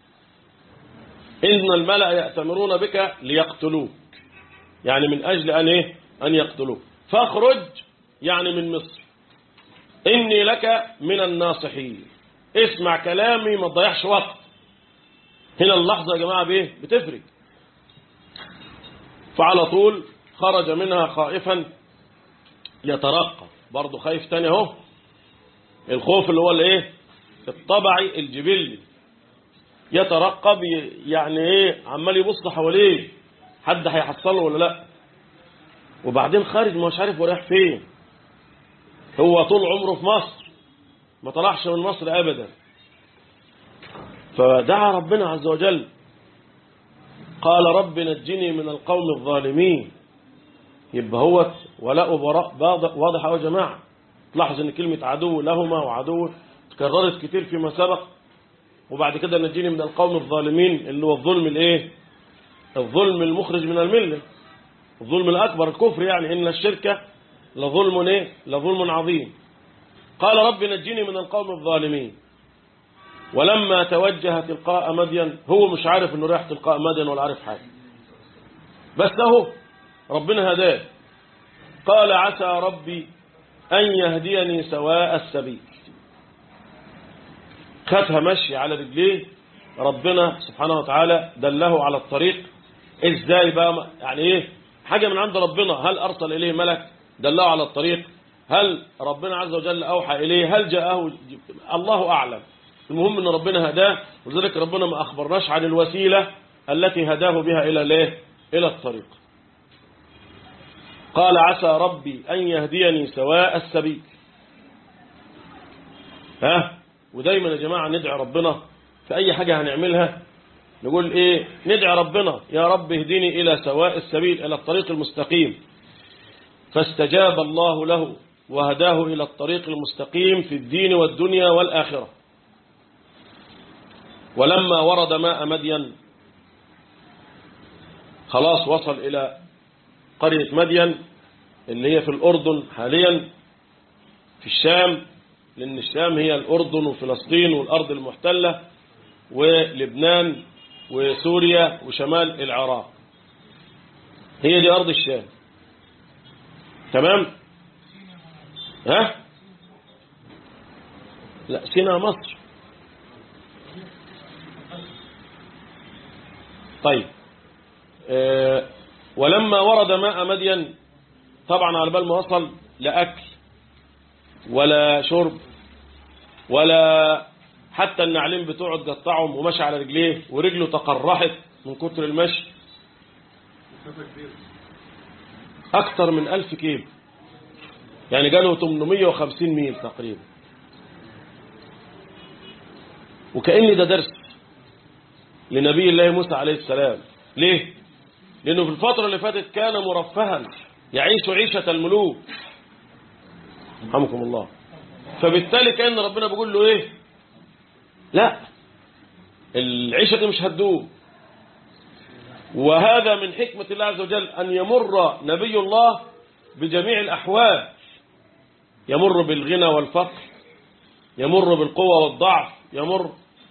إن الملأ يأتمرون بك ليقتلوك يعني من أجل أن إيه أن يقتلوك فاخرج يعني من مصر إني لك من الناصحين اسمع كلامي ما تضيعش وقت هنا اللحظة يا جماعة بإيه بتفرق فعلى طول خرج منها خائفا يترقب برضه خايف تاني اهو الخوف اللي هو الايه الطبعي الجبلي يترقب يعني ايه عمال يبص حواليه حد هيحصله ولا لا وبعدين خارج مش عارف هو رايح فين هو طول عمره في مصر ما طلعش من مصر ابدا فدعا ربنا عز وجل قال رب نجني من القوم الظالمين يبقى هو ولاء براء واضح يا جماعة تلاحظ ان كلمة عدو لهما وعدو تكررت كتير فيما سبق وبعد كده نجيني من القوم الظالمين اللي هو الظلم الايه الظلم المخرج من الملة الظلم الأكبر الكفر يعني إن الشركة لظلم ايه لظلم عظيم قال رب نجيني من القوم الظالمين ولما توجه تلقاء مدين هو مش عارف انه رايح تلقاء مدين ولا عارف حاجه بس اهو ربنا هداه قال عسى ربي ان يهديني سواء السبيل خدها مشي على رجليه ربنا سبحانه وتعالى دله على الطريق ازاي بقى يعني ايه حاجه من عند ربنا هل ارسل اليه ملك دله على الطريق هل ربنا عز وجل اوحى اليه هل جاءه الله اعلم المهم ان ربنا هداه ولذلك ربنا ما اخبرناش عن الوسيله التي هداه بها الى الايه إلى الطريق قال عسى ربي أن يهديني سواء السبيل ها ودايما يا جماعة ندعي ربنا في أي حاجة هنعملها نقول إيه ندعي ربنا يا رب اهدني إلى سواء السبيل إلى الطريق المستقيم فاستجاب الله له وهداه إلى الطريق المستقيم في الدين والدنيا والآخرة ولما ورد ماء مدين خلاص وصل إلى قرية مدين اللي هي في الأردن حاليا في الشام لأن الشام هي الأردن وفلسطين والأرض المحتلة ولبنان وسوريا وشمال العراق هي دي أرض الشام تمام ها لا سينا مصر طيب آه، ولما ورد ماء مدين طبعا على بال ما وصل لا أكل ولا شرب ولا حتى النعلين بتوعه تقطعهم ومشى على رجليه ورجله تقرحت من كتر المشي أكثر من ألف كيلو يعني جاله 850 ميل تقريبا وكأن ده درس لنبي الله موسى عليه السلام ليه؟ لأنه في الفترة اللي فاتت كان مرفها يعيش عيشة الملوك رحمكم الله فبالتالي كأن ربنا بيقول له ايه لا العيشة دي مش هتدوم وهذا من حكمة الله عز وجل أن يمر نبي الله بجميع الأحوال يمر بالغنى والفقر يمر بالقوة والضعف يمر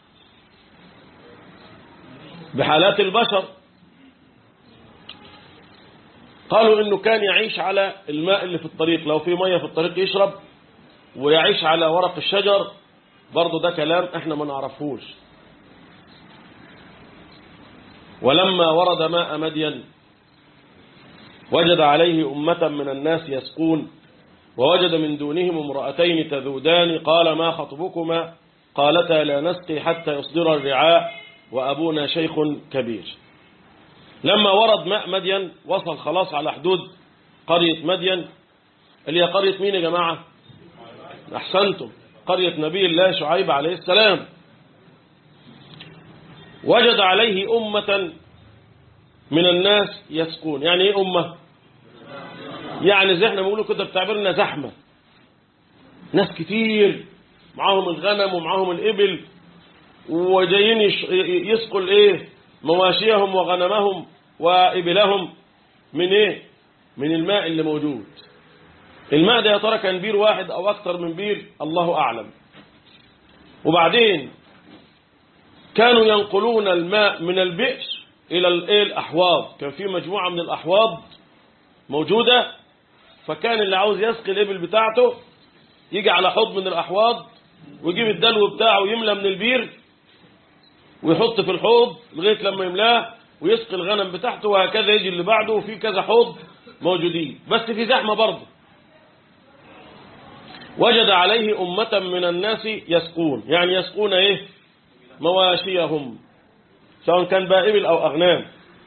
بحالات البشر قالوا انه كان يعيش على الماء اللي في الطريق لو في مية في الطريق يشرب ويعيش على ورق الشجر برضه ده كلام احنا ما نعرفوش ولما ورد ماء مدين وجد عليه أمة من الناس يسقون ووجد من دونهم امرأتين تذودان قال ما خطبكما قالتا لا نسقي حتى يصدر الرعاء وأبونا شيخ كبير لما ورد ماء مدين وصل خلاص على حدود قرية مدين اللي هي قرية مين يا جماعة أحسنتم قرية نبي الله شعيب عليه السلام وجد عليه أمة من الناس يسقون يعني ايه أمة يعني زي احنا بنقوله كده بتعبيرنا زحمة ناس كتير معاهم الغنم ومعاهم الإبل وجايين يش- يسقوا الايه مواشيهم وغنمهم وإبلهم من ايه من الماء اللي موجود الماء ده يا ترى كان بير واحد او اكتر من بير الله اعلم وبعدين كانوا ينقلون الماء من البئر الى الايه الاحواض كان في مجموعه من الاحواض موجوده فكان اللي عاوز يسقي الابل بتاعته يجي على حوض من الاحواض ويجيب الدلو بتاعه ويملى من البير ويحط في الحوض لغايه لما يملاه ويسقي الغنم بتاعته وهكذا يجي اللي بعده وفي كذا حوض موجودين بس في زحمه برضه وجد عليه أمة من الناس يسقون يعني يسقون إيه مواشيهم سواء كان بقى إبل أو أغنام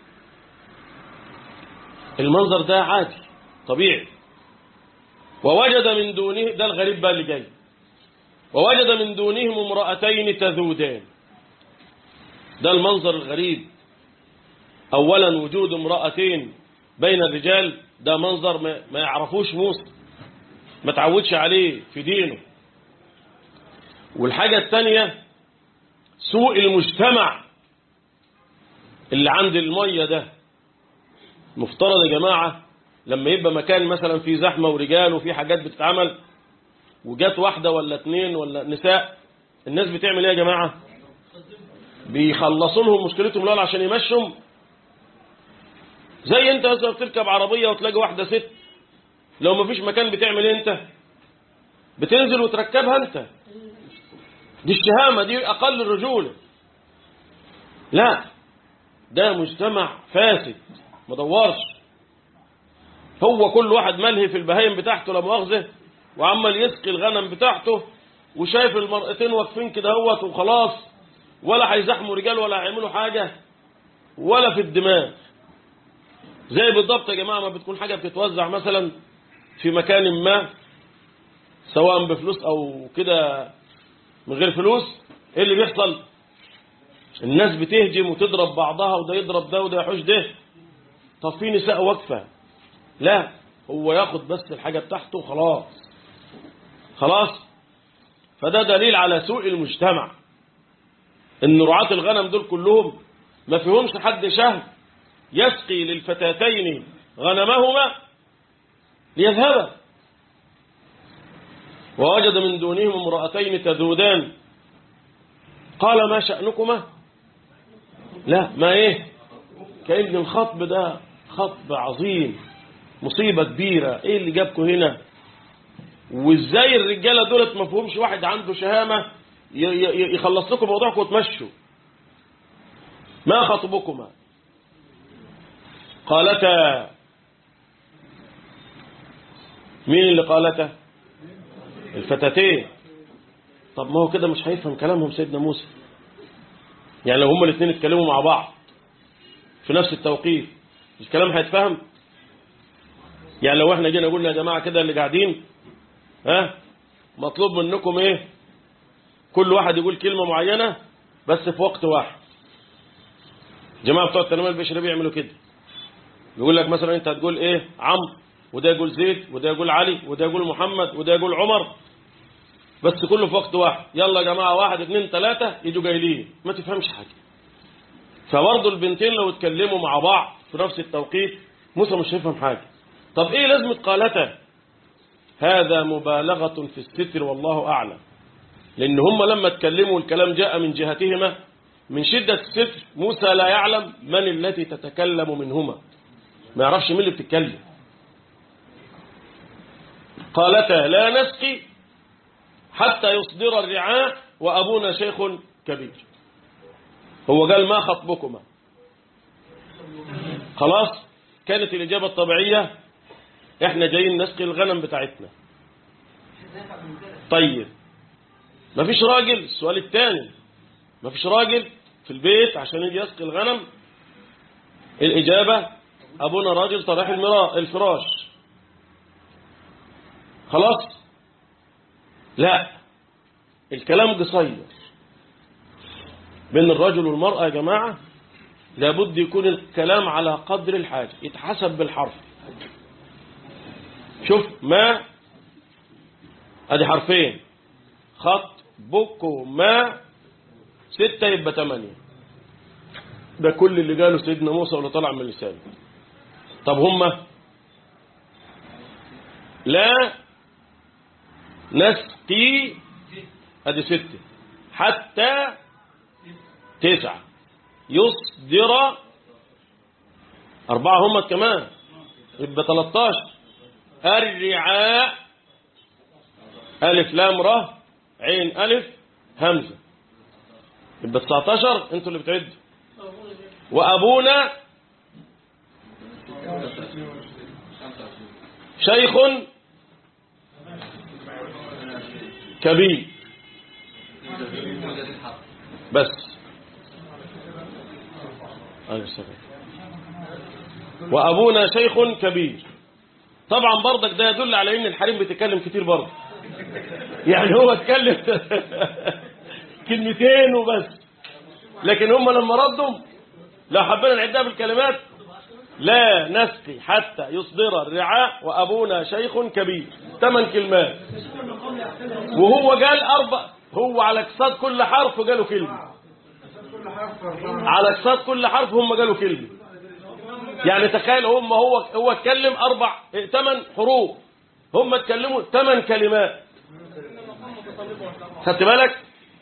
المنظر ده عادي طبيعي ووجد من دونه ده الغريب بقى اللي جاي ووجد من دونهم امرأتين تذودان ده المنظر الغريب أولا وجود امرأتين بين الرجال ده منظر ما, ما يعرفوش موسى ما تعودش عليه في دينه والحاجة الثانية سوء المجتمع اللي عند المية ده مفترض يا جماعة لما يبقى مكان مثلا فيه زحمة ورجال وفيه حاجات بتتعمل وجات واحدة ولا اتنين ولا نساء الناس بتعمل ايه يا جماعة بيخلصوا لهم مشكلتهم الاول عشان يمشوا زي انت مثلا بتركب عربية وتلاقي واحدة ست لو ما فيش مكان بتعمل ايه انت بتنزل وتركبها انت دي الشهامة دي اقل الرجولة لا ده مجتمع فاسد ما دورش هو كل واحد ملهي في البهايم بتاعته لا مؤاخذه وعمال يسقي الغنم بتاعته وشايف المرأتين واقفين كده اهوت وخلاص ولا هيزحموا رجال ولا هيعملوا حاجة ولا في الدماغ زي بالضبط يا جماعة ما بتكون حاجة بتتوزع مثلا في مكان ما سواء بفلوس أو كده من غير فلوس ايه اللي بيحصل الناس بتهجم وتضرب بعضها وده يضرب ده وده يحوش ده طب في نساء واقفة لا هو ياخد بس الحاجة بتاعته وخلاص خلاص فده دليل على سوء المجتمع ان رعاة الغنم دول كلهم ما فيهمش حد شهم يسقي للفتاتين غنمهما ليذهبا ووجد من دونهم امرأتين تذودان قال ما شأنكما لا ما ايه كأن الخطب ده خطب عظيم مصيبة كبيرة ايه اللي جابكم هنا وازاي الرجالة دولت ما فيهمش واحد عنده شهامة ي- ي- يخلص لكم موضوعكم وتمشوا ما خطبكما قالتا مين اللي قالتا الفتاتين طب ما هو كده مش هيفهم كلامهم سيدنا موسى يعني لو هما الاثنين اتكلموا مع بعض في نفس التوقيت الكلام هيتفهم يعني لو احنا جينا قلنا يا جماعة كده اللي قاعدين ها مطلوب منكم ايه كل واحد يقول كلمة معينة بس في وقت واحد جماعة بتوع التنمية البشرية بيعملوا كده يقول لك مثلا انت هتقول ايه عمرو وده يقول زيد وده يقول علي وده يقول محمد وده يقول عمر بس كله في وقت واحد يلا يا جماعة واحد اتنين تلاتة يجوا جايلين ما تفهمش حاجة فبرضه البنتين لو اتكلموا مع بعض في نفس التوقيت موسى مش هيفهم حاجة طب ايه لازمة قالته هذا مبالغة في الستر والله أعلم لأن هم لما اتكلموا الكلام جاء من جهتهما من شدة الستر موسى لا يعلم من التي تتكلم منهما ما يعرفش مين اللي بتتكلم قالتا لا نسقي حتى يصدر الرعاء وأبونا شيخ كبير هو قال ما خطبكما خلاص كانت الإجابة الطبيعية احنا جايين نسقي الغنم بتاعتنا طيب ما فيش راجل السؤال الثاني ما فيش راجل في البيت عشان يجي يسقي الغنم الإجابة أبونا راجل طرح المراء الفراش خلاص لا الكلام قصير بين الرجل والمرأة يا جماعة لابد يكون الكلام على قدر الحاجة يتحسب بالحرف شوف ما ادي حرفين خط بكو ما ستة يبقى تمانية ده كل اللي قاله سيدنا موسى واللي طلع من لسانه طب هما لا نسقي ادي ستة حتى تسعة يصدر أربعة هم كمان يبقى 13 الرعاء ألف لام ر عين ألف همزة يبقى 19 انتوا اللي بتعدوا وأبونا شيخ كبير بس أيوة السلام. وأبونا شيخ كبير طبعا برضك ده يدل على ان الحريم بيتكلم كتير برضه يعني هو اتكلم كلمتين وبس لكن هم لما ردوا لو حبينا نعدها بالكلمات لا نسقي حتى يصدر الرعاء وأبونا شيخ كبير ثمان كلمات وهو قال أربع هو على اقصاد كل حرف قالوا كلمة على اقصاد كل حرف هم قالوا كلمة يعني تخيل هم هو هو اتكلم أربع ثمان حروف هم اتكلموا ثمان كلمات خدت بالك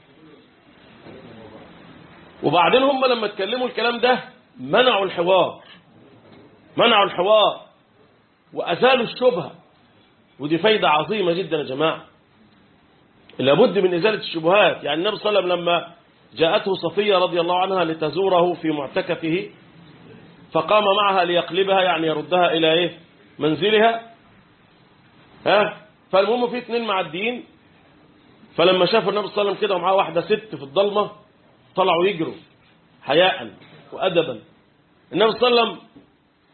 وبعدين هم لما اتكلموا الكلام ده منعوا الحوار منعوا الحوار وأزالوا الشبهة ودي فايدة عظيمة جدا يا جماعة لابد من إزالة الشبهات يعني النبي صلى الله عليه وسلم لما جاءته صفية رضي الله عنها لتزوره في معتكفه فقام معها ليقلبها يعني يردها إلى إيه منزلها ها فالمهم في اثنين معديين فلما شافوا النبي صلى الله عليه وسلم كده ومعاه واحدة ست في الضلمة طلعوا يجروا حياء وأدبا النبي صلى الله عليه وسلم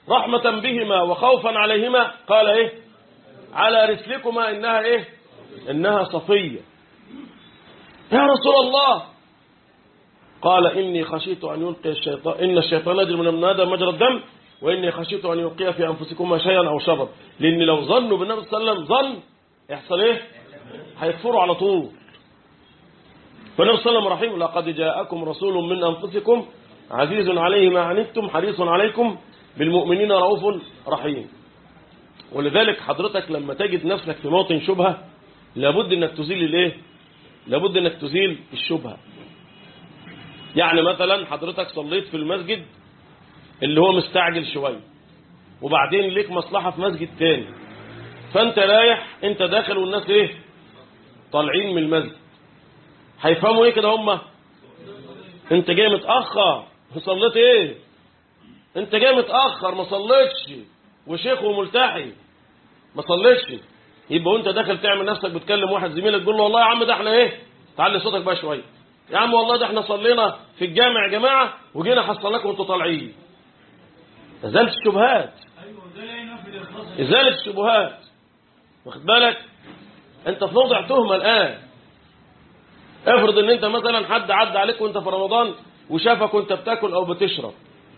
رحمة بهما وخوفا عليهما قال ايه على رسلكما انها ايه انها صفية يا رسول الله قال إني خشيت أن يلقي الشيطان إن الشيطان يجري من ابن آدم مجرى الدم وإني خشيت أن يلقي في أنفسكما شيئا أو شرا لأن لو ظنوا بالنبي صلى الله عليه وسلم ظن يحصل إيه هيكفروا على طول فالنبي صلى الله عليه وسلم رحيم لقد جاءكم رسول من أنفسكم عزيز عليه ما عنتم حريص عليكم بالمؤمنين رؤوف رحيم ولذلك حضرتك لما تجد نفسك في موطن شبهة لابد انك تزيل الايه لابد انك تزيل الشبهة يعني مثلا حضرتك صليت في المسجد اللي هو مستعجل شوية وبعدين ليك مصلحة في مسجد تاني فانت رايح انت داخل والناس ايه طالعين من المسجد هيفهموا ايه كده هم انت جاي متأخر صليت ايه انت جاي متأخر ما صليتش وشيخ وملتحي ما صليتش يبقى وانت داخل تعمل نفسك بتكلم واحد زميلك تقول له والله يا عم ده احنا ايه تعلي صوتك بقى شويه يا عم والله ده احنا صلينا في الجامع يا جماعه وجينا حصلناكم وانتوا طالعين ازاله الشبهات ايوه ده لا ينفذ الخاص ازاله الشبهات واخد بالك انت في موضع تهمه الان افرض ان انت مثلا حد عدى عليك وانت في رمضان وشافك وانت بتاكل او بتشرب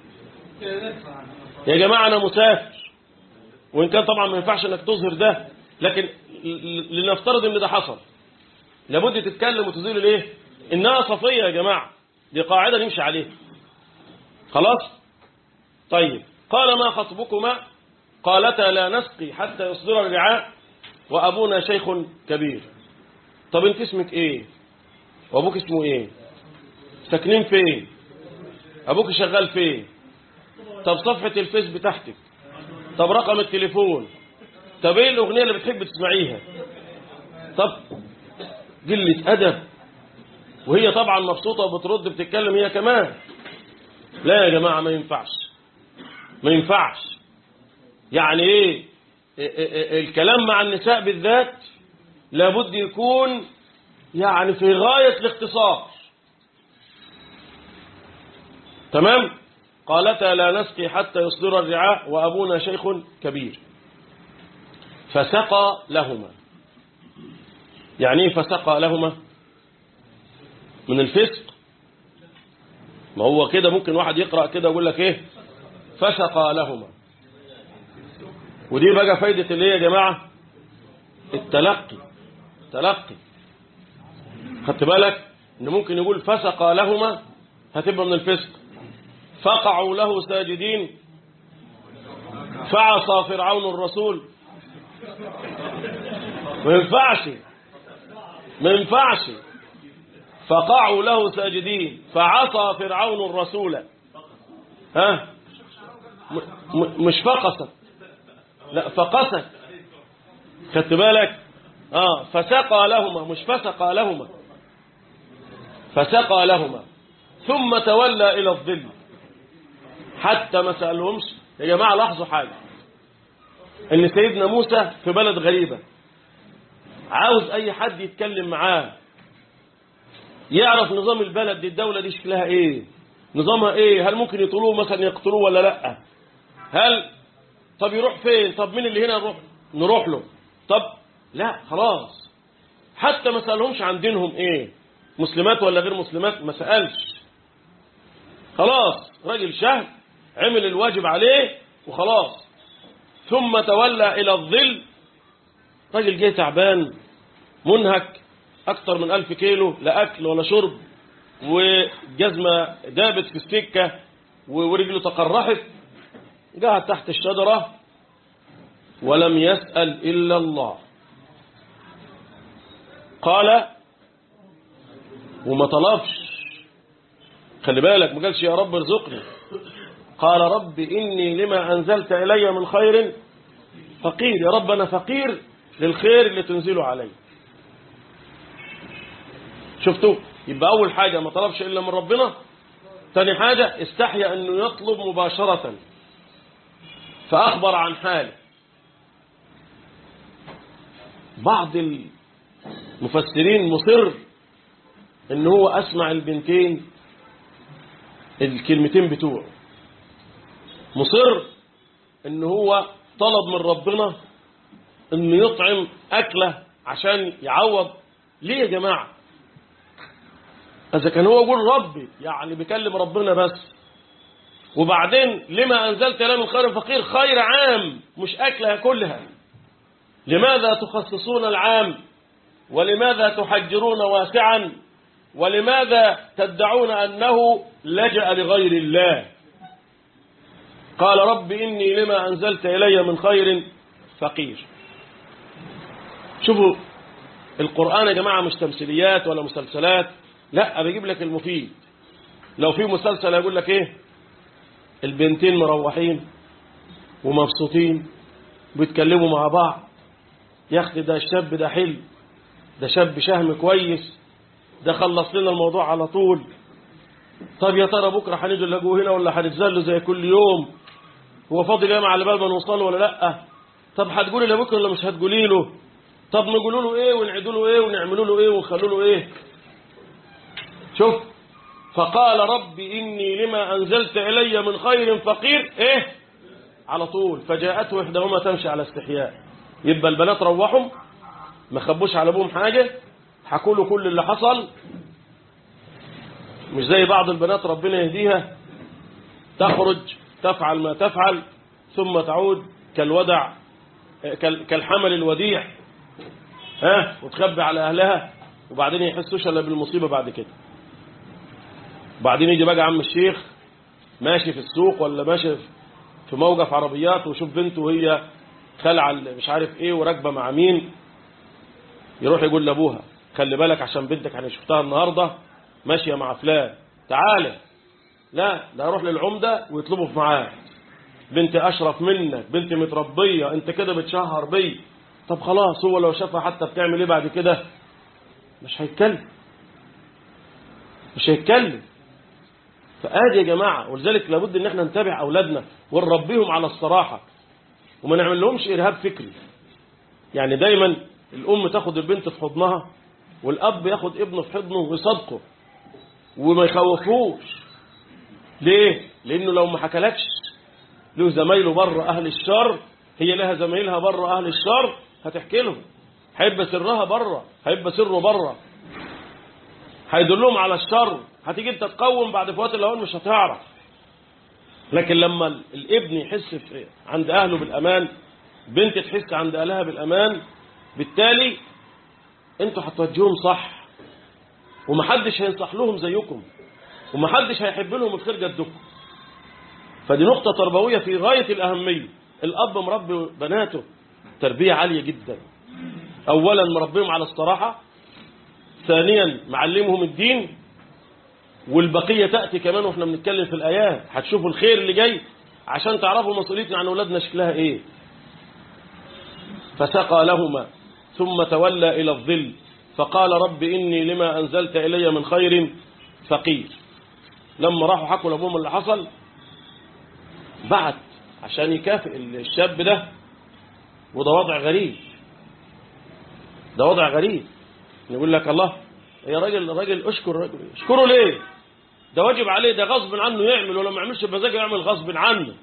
يا جماعه انا مسافر وان كان طبعا ما ينفعش انك تظهر ده لكن ل- لنفترض ان ده حصل لابد تتكلم وتزيل الايه انها صفيه يا جماعه دي قاعده نمشي عليها خلاص طيب قال ما خطبكما قالتا لا نسقي حتى يصدر الرعاء وابونا شيخ كبير طب انت اسمك ايه وابوك اسمه ايه ساكنين فين ابوك شغال فين طب صفحه الفيس بتاعتك طب رقم التليفون طب ايه الاغنيه اللي بتحب تسمعيها طب قله ادب وهي طبعا مبسوطه وبترد بتتكلم هي كمان لا يا جماعه ما ينفعش ما ينفعش يعني ايه إيه- إيه- الكلام مع النساء بالذات لابد يكون يعني في غايه الاختصار تمام قالتا لا نسقي حتى يصدر الرعاء وابونا شيخ كبير فسقى لهما يعني ايه فسقى لهما من الفسق ما هو كده ممكن واحد يقرأ كده ويقول لك ايه فسقى لهما ودي بقى فايدة اللي هي يا جماعة التلقي تلقي خدت بالك ان ممكن يقول فسقى لهما هتبقى من الفسق فقعوا له ساجدين فعصى فرعون الرسول ما ينفعش ما ينفعش فقعوا له ساجدين فعصى فرعون الرسول ها م- م- مش فقست لا فقست خدت بالك اه فسقى لهما مش فسقى لهما فسقى لهما ثم تولى الى الظل حتى ما سالهمش يا جماعه لاحظوا حاجه ان سيدنا موسى في بلد غريبه عاوز اي حد يتكلم معاه يعرف نظام البلد دي الدولة دي شكلها ايه نظامها ايه هل ممكن يطلوه مثلا يقتلوه ولا لا هل طب يروح فين طب مين اللي هنا نروح نروح له طب لا خلاص حتى ما سألهمش عن دينهم ايه مسلمات ولا غير مسلمات ما سألش خلاص راجل شهم عمل الواجب عليه وخلاص ثم تولى إلى الظل راجل جه تعبان منهك أكتر من ألف كيلو لا أكل ولا شرب وجزمة دابت في السكة ورجله تقرحت قعد تحت الشجرة ولم يسأل إلا الله قال وما طلبش خلي بالك ما قالش يا رب ارزقني قال رب إني لما أنزلت إلي من خير فقير يا رب أنا فقير للخير اللي تنزله علي شفتوا يبقى أول حاجة ما طلبش إلا من ربنا ثاني حاجة استحيا أنه يطلب مباشرة فأخبر عن حاله بعض المفسرين مصر ان هو اسمع البنتين الكلمتين بتوعه مصر ان هو طلب من ربنا انه يطعم اكله عشان يعوض ليه يا جماعه اذا كان هو يقول ربي يعني بيكلم ربنا بس وبعدين لما انزلت لنا من خير فقير خير عام مش اكلها كلها لماذا تخصصون العام ولماذا تحجرون واسعا ولماذا تدعون انه لجأ لغير الله قال رب إني لما أنزلت إلي من خير فقير شوفوا القرآن يا جماعة مش تمثيليات ولا مسلسلات لا بيجيب لك المفيد لو في مسلسل يقول لك ايه البنتين مروحين ومبسوطين بيتكلموا مع بعض يا اختي ده الشاب ده حلو ده شاب شهم كويس ده خلص لنا الموضوع على طول طب يا ترى بكره هنيجي نلاقوه هنا ولا هنتذل زي كل يوم هو فاضل ياما على بال ما نوصل ولا لا طب هتقولي لبكره ولا مش هتقولي له طب نقولوا له ايه ونعيدوا له ايه ونعملوا له ايه ونخلوا له ايه شوف فقال رب اني لما انزلت الي من خير فقير ايه على طول فجاءته احداهما تمشي على استحياء يبقى البنات روحوا ما خبوش على ابوهم حاجه حكوا له كل اللي حصل مش زي بعض البنات ربنا يهديها تخرج تفعل ما تفعل ثم تعود كالودع كال- كالحمل الوديع ها وتخبي على أهلها وبعدين يحسوش إلا بالمصيبة بعد كده بعدين يجي بقى عم الشيخ ماشي في السوق ولا ماشي في موقف عربيات ويشوف بنته وهي خلع ال- مش عارف ايه وراكبه مع مين يروح يقول لابوها خلي بالك عشان بنتك انا شفتها النهارده ماشيه مع فلان تعالى لا ده يروح للعمده ويطلبه في معاه بنت اشرف منك بنت متربيه انت كده بتشهر بي طب خلاص هو لو شافها حتى بتعمل ايه بعد كده مش هيتكلم مش هيتكلم فادي يا جماعه ولذلك لابد ان احنا نتابع اولادنا ونربيهم على الصراحه وما نعمل لهمش ارهاب فكري يعني دايما الام تاخد البنت في حضنها والاب ياخد ابنه في حضنه ويصدقه وما يخوفوش ليه لانه لو ما حكلكش له زمايله بره اهل الشر هي لها زمايلها بره اهل الشر هتحكي لهم هيبقى سرها بره هيبقى سره بره هيدلهم على الشر هتيجي انت تقوم بعد فوات الاوان مش هتعرف لكن لما ال- الابن يحس في عند اهله بالامان بنت تحس عند اهلها بالامان بالتالي انتوا هتوجههم صح ومحدش هينصح لهم زيكم ومحدش هيحب لهم الخير قدكم فدي نقطة تربوية في غاية الأهمية الأب مربي بناته تربية عالية جدا أولا مربيهم على الصراحة ثانيا معلمهم الدين والبقية تأتي كمان وإحنا بنتكلم في الآيات هتشوفوا الخير اللي جاي عشان تعرفوا مسؤوليتنا عن أولادنا شكلها إيه فسقى لهما ثم تولى إلى الظل فقال رب إني لما أنزلت إلي من خير فقير لما راحوا حكوا لأبوهم اللي حصل بعت عشان يكافئ الشاب ده وده وضع غريب ده وضع غريب يقول لك الله يا راجل راجل اشكر راجل اشكره ليه ده واجب عليه ده غصب عنه يعمل ولو ما يعملش بمزاجه يعمل غصب عنه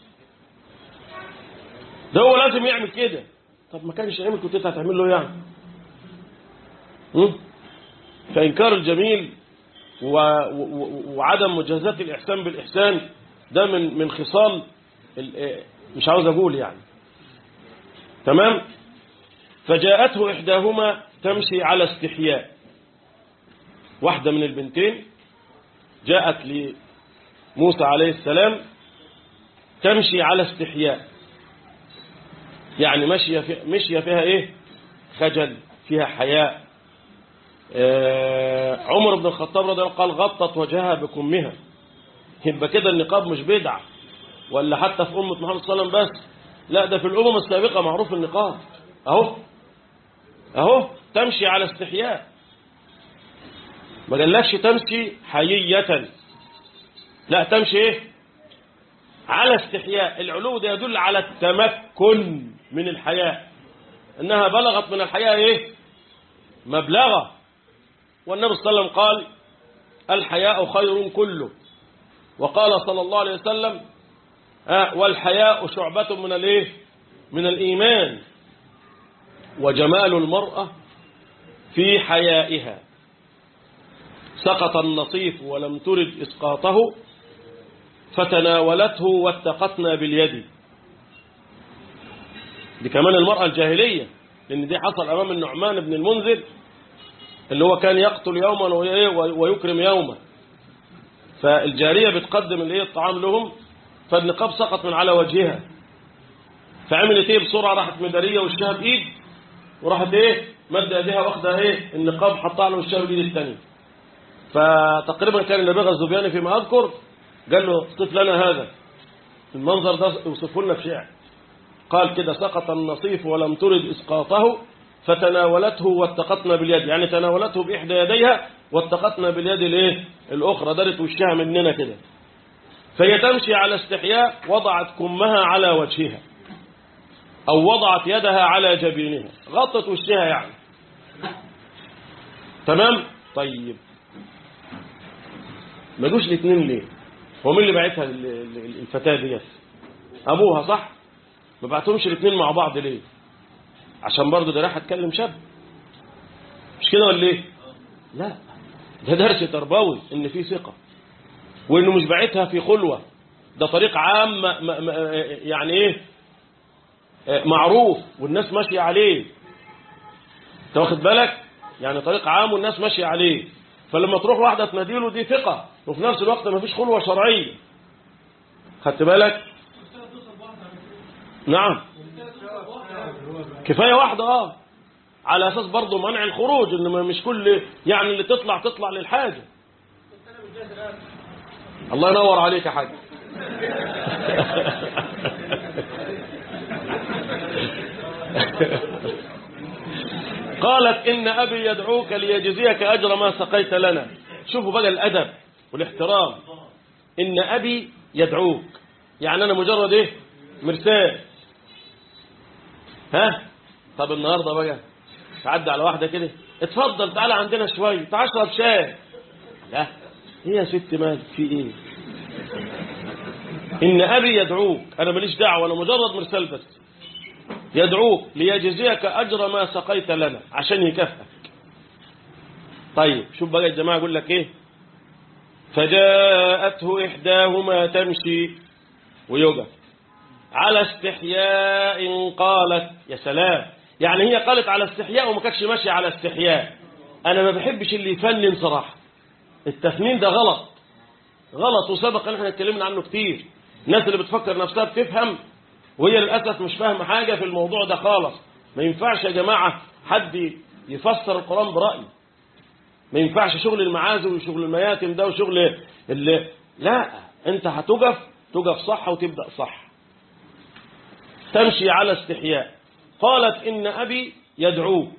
ده هو لازم يعمل كده طب ما كانش يعمل كنت انت هتعمل له يعني هم؟ فإنكار الجميل و... و... وعدم مجازاة الإحسان بالإحسان ده من من خصال ال... مش عاوز أقول يعني تمام فجاءته إحداهما تمشي على استحياء واحدة من البنتين جاءت لموسى عليه السلام تمشي على استحياء يعني مشي في مشي فيها ايه خجل فيها حياء آه عمر بن الخطاب رضي الله عنه قال غطت وجهها بكمها يبقى كده النقاب مش بدعة ولا حتى في أمة محمد صلى الله عليه وسلم بس لا ده في الأمم السابقة معروف النقاب أهو أهو تمشي على استحياء ما قالكش تمشي حيية لا تمشي ايه على استحياء العلو ده يدل على التمكن من الحياة انها بلغت من الحياة ايه مبلغة والنبي صلى الله عليه وسلم قال الحياء خير كله وقال صلى الله عليه وسلم آه والحياء شعبة من الايه من الإيمان وجمال المرأة في حيائها سقط النصيف ولم ترد إسقاطه فتناولته واتقتنا باليد دي كمان المرأة الجاهلية لأن دي حصل أمام النعمان بن المنذر اللي هو كان يقتل يوما وإيه ويكرم يوما فالجارية بتقدم الايه الطعام لهم فالنقاب سقط من على وجهها فعملت ايه بسرعة راحت مدارية وشها بإيد وراحت ايه مد ايديها واخده ايه النقاب حطها على وشها بالايد الثانيه فتقريبا كان النبي الزبياني فيما اذكر قال له صف لنا هذا المنظر ده يوصفه لنا في شعر قال كده سقط النصيف ولم ترد اسقاطه فتناولته واتقتنا باليد يعني تناولته باحدى يديها واتقتنا باليد الايه الاخرى دارت وشها مننا كده فهي تمشي على استحياء وضعت كمها على وجهها أو وضعت يدها على جبينها غطت وشها يعني تمام طيب ما جوش الاثنين ليه هو مين اللي بعتها ال- ال- الفتاة ديت أبوها صح ما بعتهمش الاثنين مع بعض ليه عشان برضه ده راح اتكلم شاب مش كده ولا ايه لا ده درس تربوي ان في ثقة وانه مش بعتها في خلوة ده طريق عام ما- ما- ما- يعني ايه معروف والناس ماشية عليه انت واخد بالك يعني طريق عام والناس ماشية عليه فلما تروح واحدة تناديله دي ثقة وفي نفس الوقت ما فيش خلوة شرعية خدت بالك نعم كفاية واحدة اه على اساس برضه منع الخروج ان ما- مش كل يعني اللي تطلع تطلع للحاجة الله ينور عليك يا حاج قالت إن أبي يدعوك ليجزيك أجر ما سقيت لنا شوفوا بقى الأدب والاحترام إن أبي يدعوك يعني أنا مجرد إيه مرسال ها طب النهاردة بقى تعدي على واحدة كده اتفضل تعالى عندنا شوية تعال اشرب شاي لا ايه يا ست مالك في ايه إن أبي يدعوك أنا ماليش دعوة أنا مجرد مرسال بس يدعوك ليجزيك أجر ما سقيت لنا عشان يكافئك طيب شوف بقى الجماعة يقول لك إيه فجاءته إحداهما تمشي ويوقف على استحياء قالت يا سلام يعني هي قالت على استحياء وما كانتش ماشية على استحياء أنا ما بحبش اللي يفنن صراحة التفنين ده غلط غلط وسبق ان احنا اتكلمنا عنه كتير الناس اللي بتفكر نفسها بتفهم وهي للأسف مش فاهمة حاجة في الموضوع ده خالص ما ينفعش يا جماعة حد يفسر القرآن برأي ما ينفعش شغل المعازم وشغل المياتم ده وشغل اللي لا انت هتقف تقف صح وتبدأ صح تمشي على استحياء قالت إن أبي يدعوك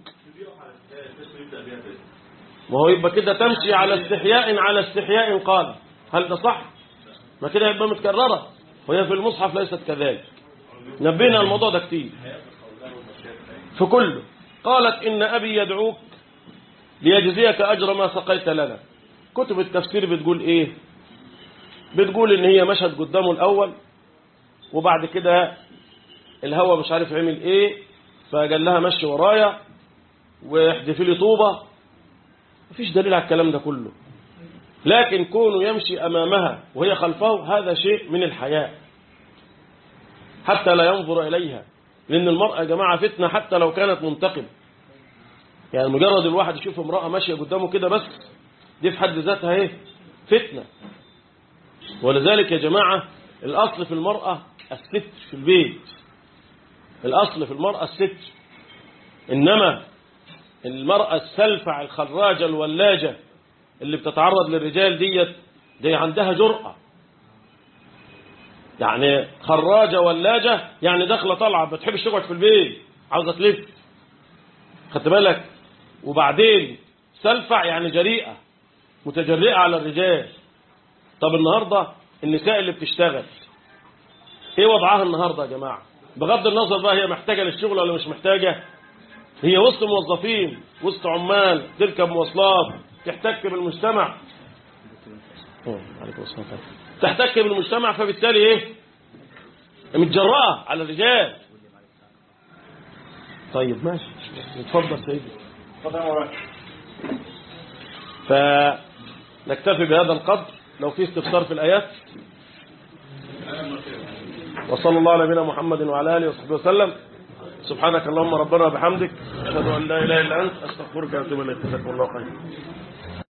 ما هو يبقى كده تمشي على استحياء على استحياء قال هل ده صح ما كده يبقى متكررة وهي في المصحف ليست كذلك نبينا الموضوع ده كتير في كله قالت إن أبي يدعوك ليجزيك أجر ما سقيت لنا كتب التفسير بتقول إيه بتقول إن هي مشهد قدامه الأول وبعد كده الهوى مش عارف عمل إيه فقال لها مشي ورايا واحدفي لي طوبة مفيش دليل على الكلام ده كله لكن كونه يمشي أمامها وهي خلفه هذا شيء من الحياء حتى لا ينظر إليها لأن المرأة يا جماعة فتنة حتى لو كانت منتقبة يعني مجرد الواحد يشوف امرأة ماشية قدامه كده بس دي في حد ذاتها ايه فتنة ولذلك يا جماعة الأصل في المرأة الستر في البيت الأصل في المرأة الستر إنما المرأة السلفع الخراجة الولاجة اللي بتتعرض للرجال ديت دي عندها جرأة يعني خراجة ولاجة يعني داخلة طالعة ما بتحبش تقعد في البيت عاوزة تلف خدت بالك وبعدين سلفع يعني جريئة متجرئة على الرجال طب النهاردة النساء اللي بتشتغل ايه وضعها النهاردة يا جماعة بغض النظر بقى هي محتاجة للشغل ولا مش محتاجة هي وسط موظفين وسط عمال تركب مواصلات تحتك بالمجتمع أوه، عليكم السلام. تحتك بالمجتمع فبالتالي ايه متجرأة على الرجال طيب ماشي اتفضل سيدي فنكتفي بهذا القدر لو في استفسار في الآيات وصلى الله على نبينا محمد وعلى آله وصحبه وسلم سبحانك اللهم ربنا وبحمدك أشهد أن لا إله إلا أنت أستغفرك وأتوب إليك جزاكم الله خيرا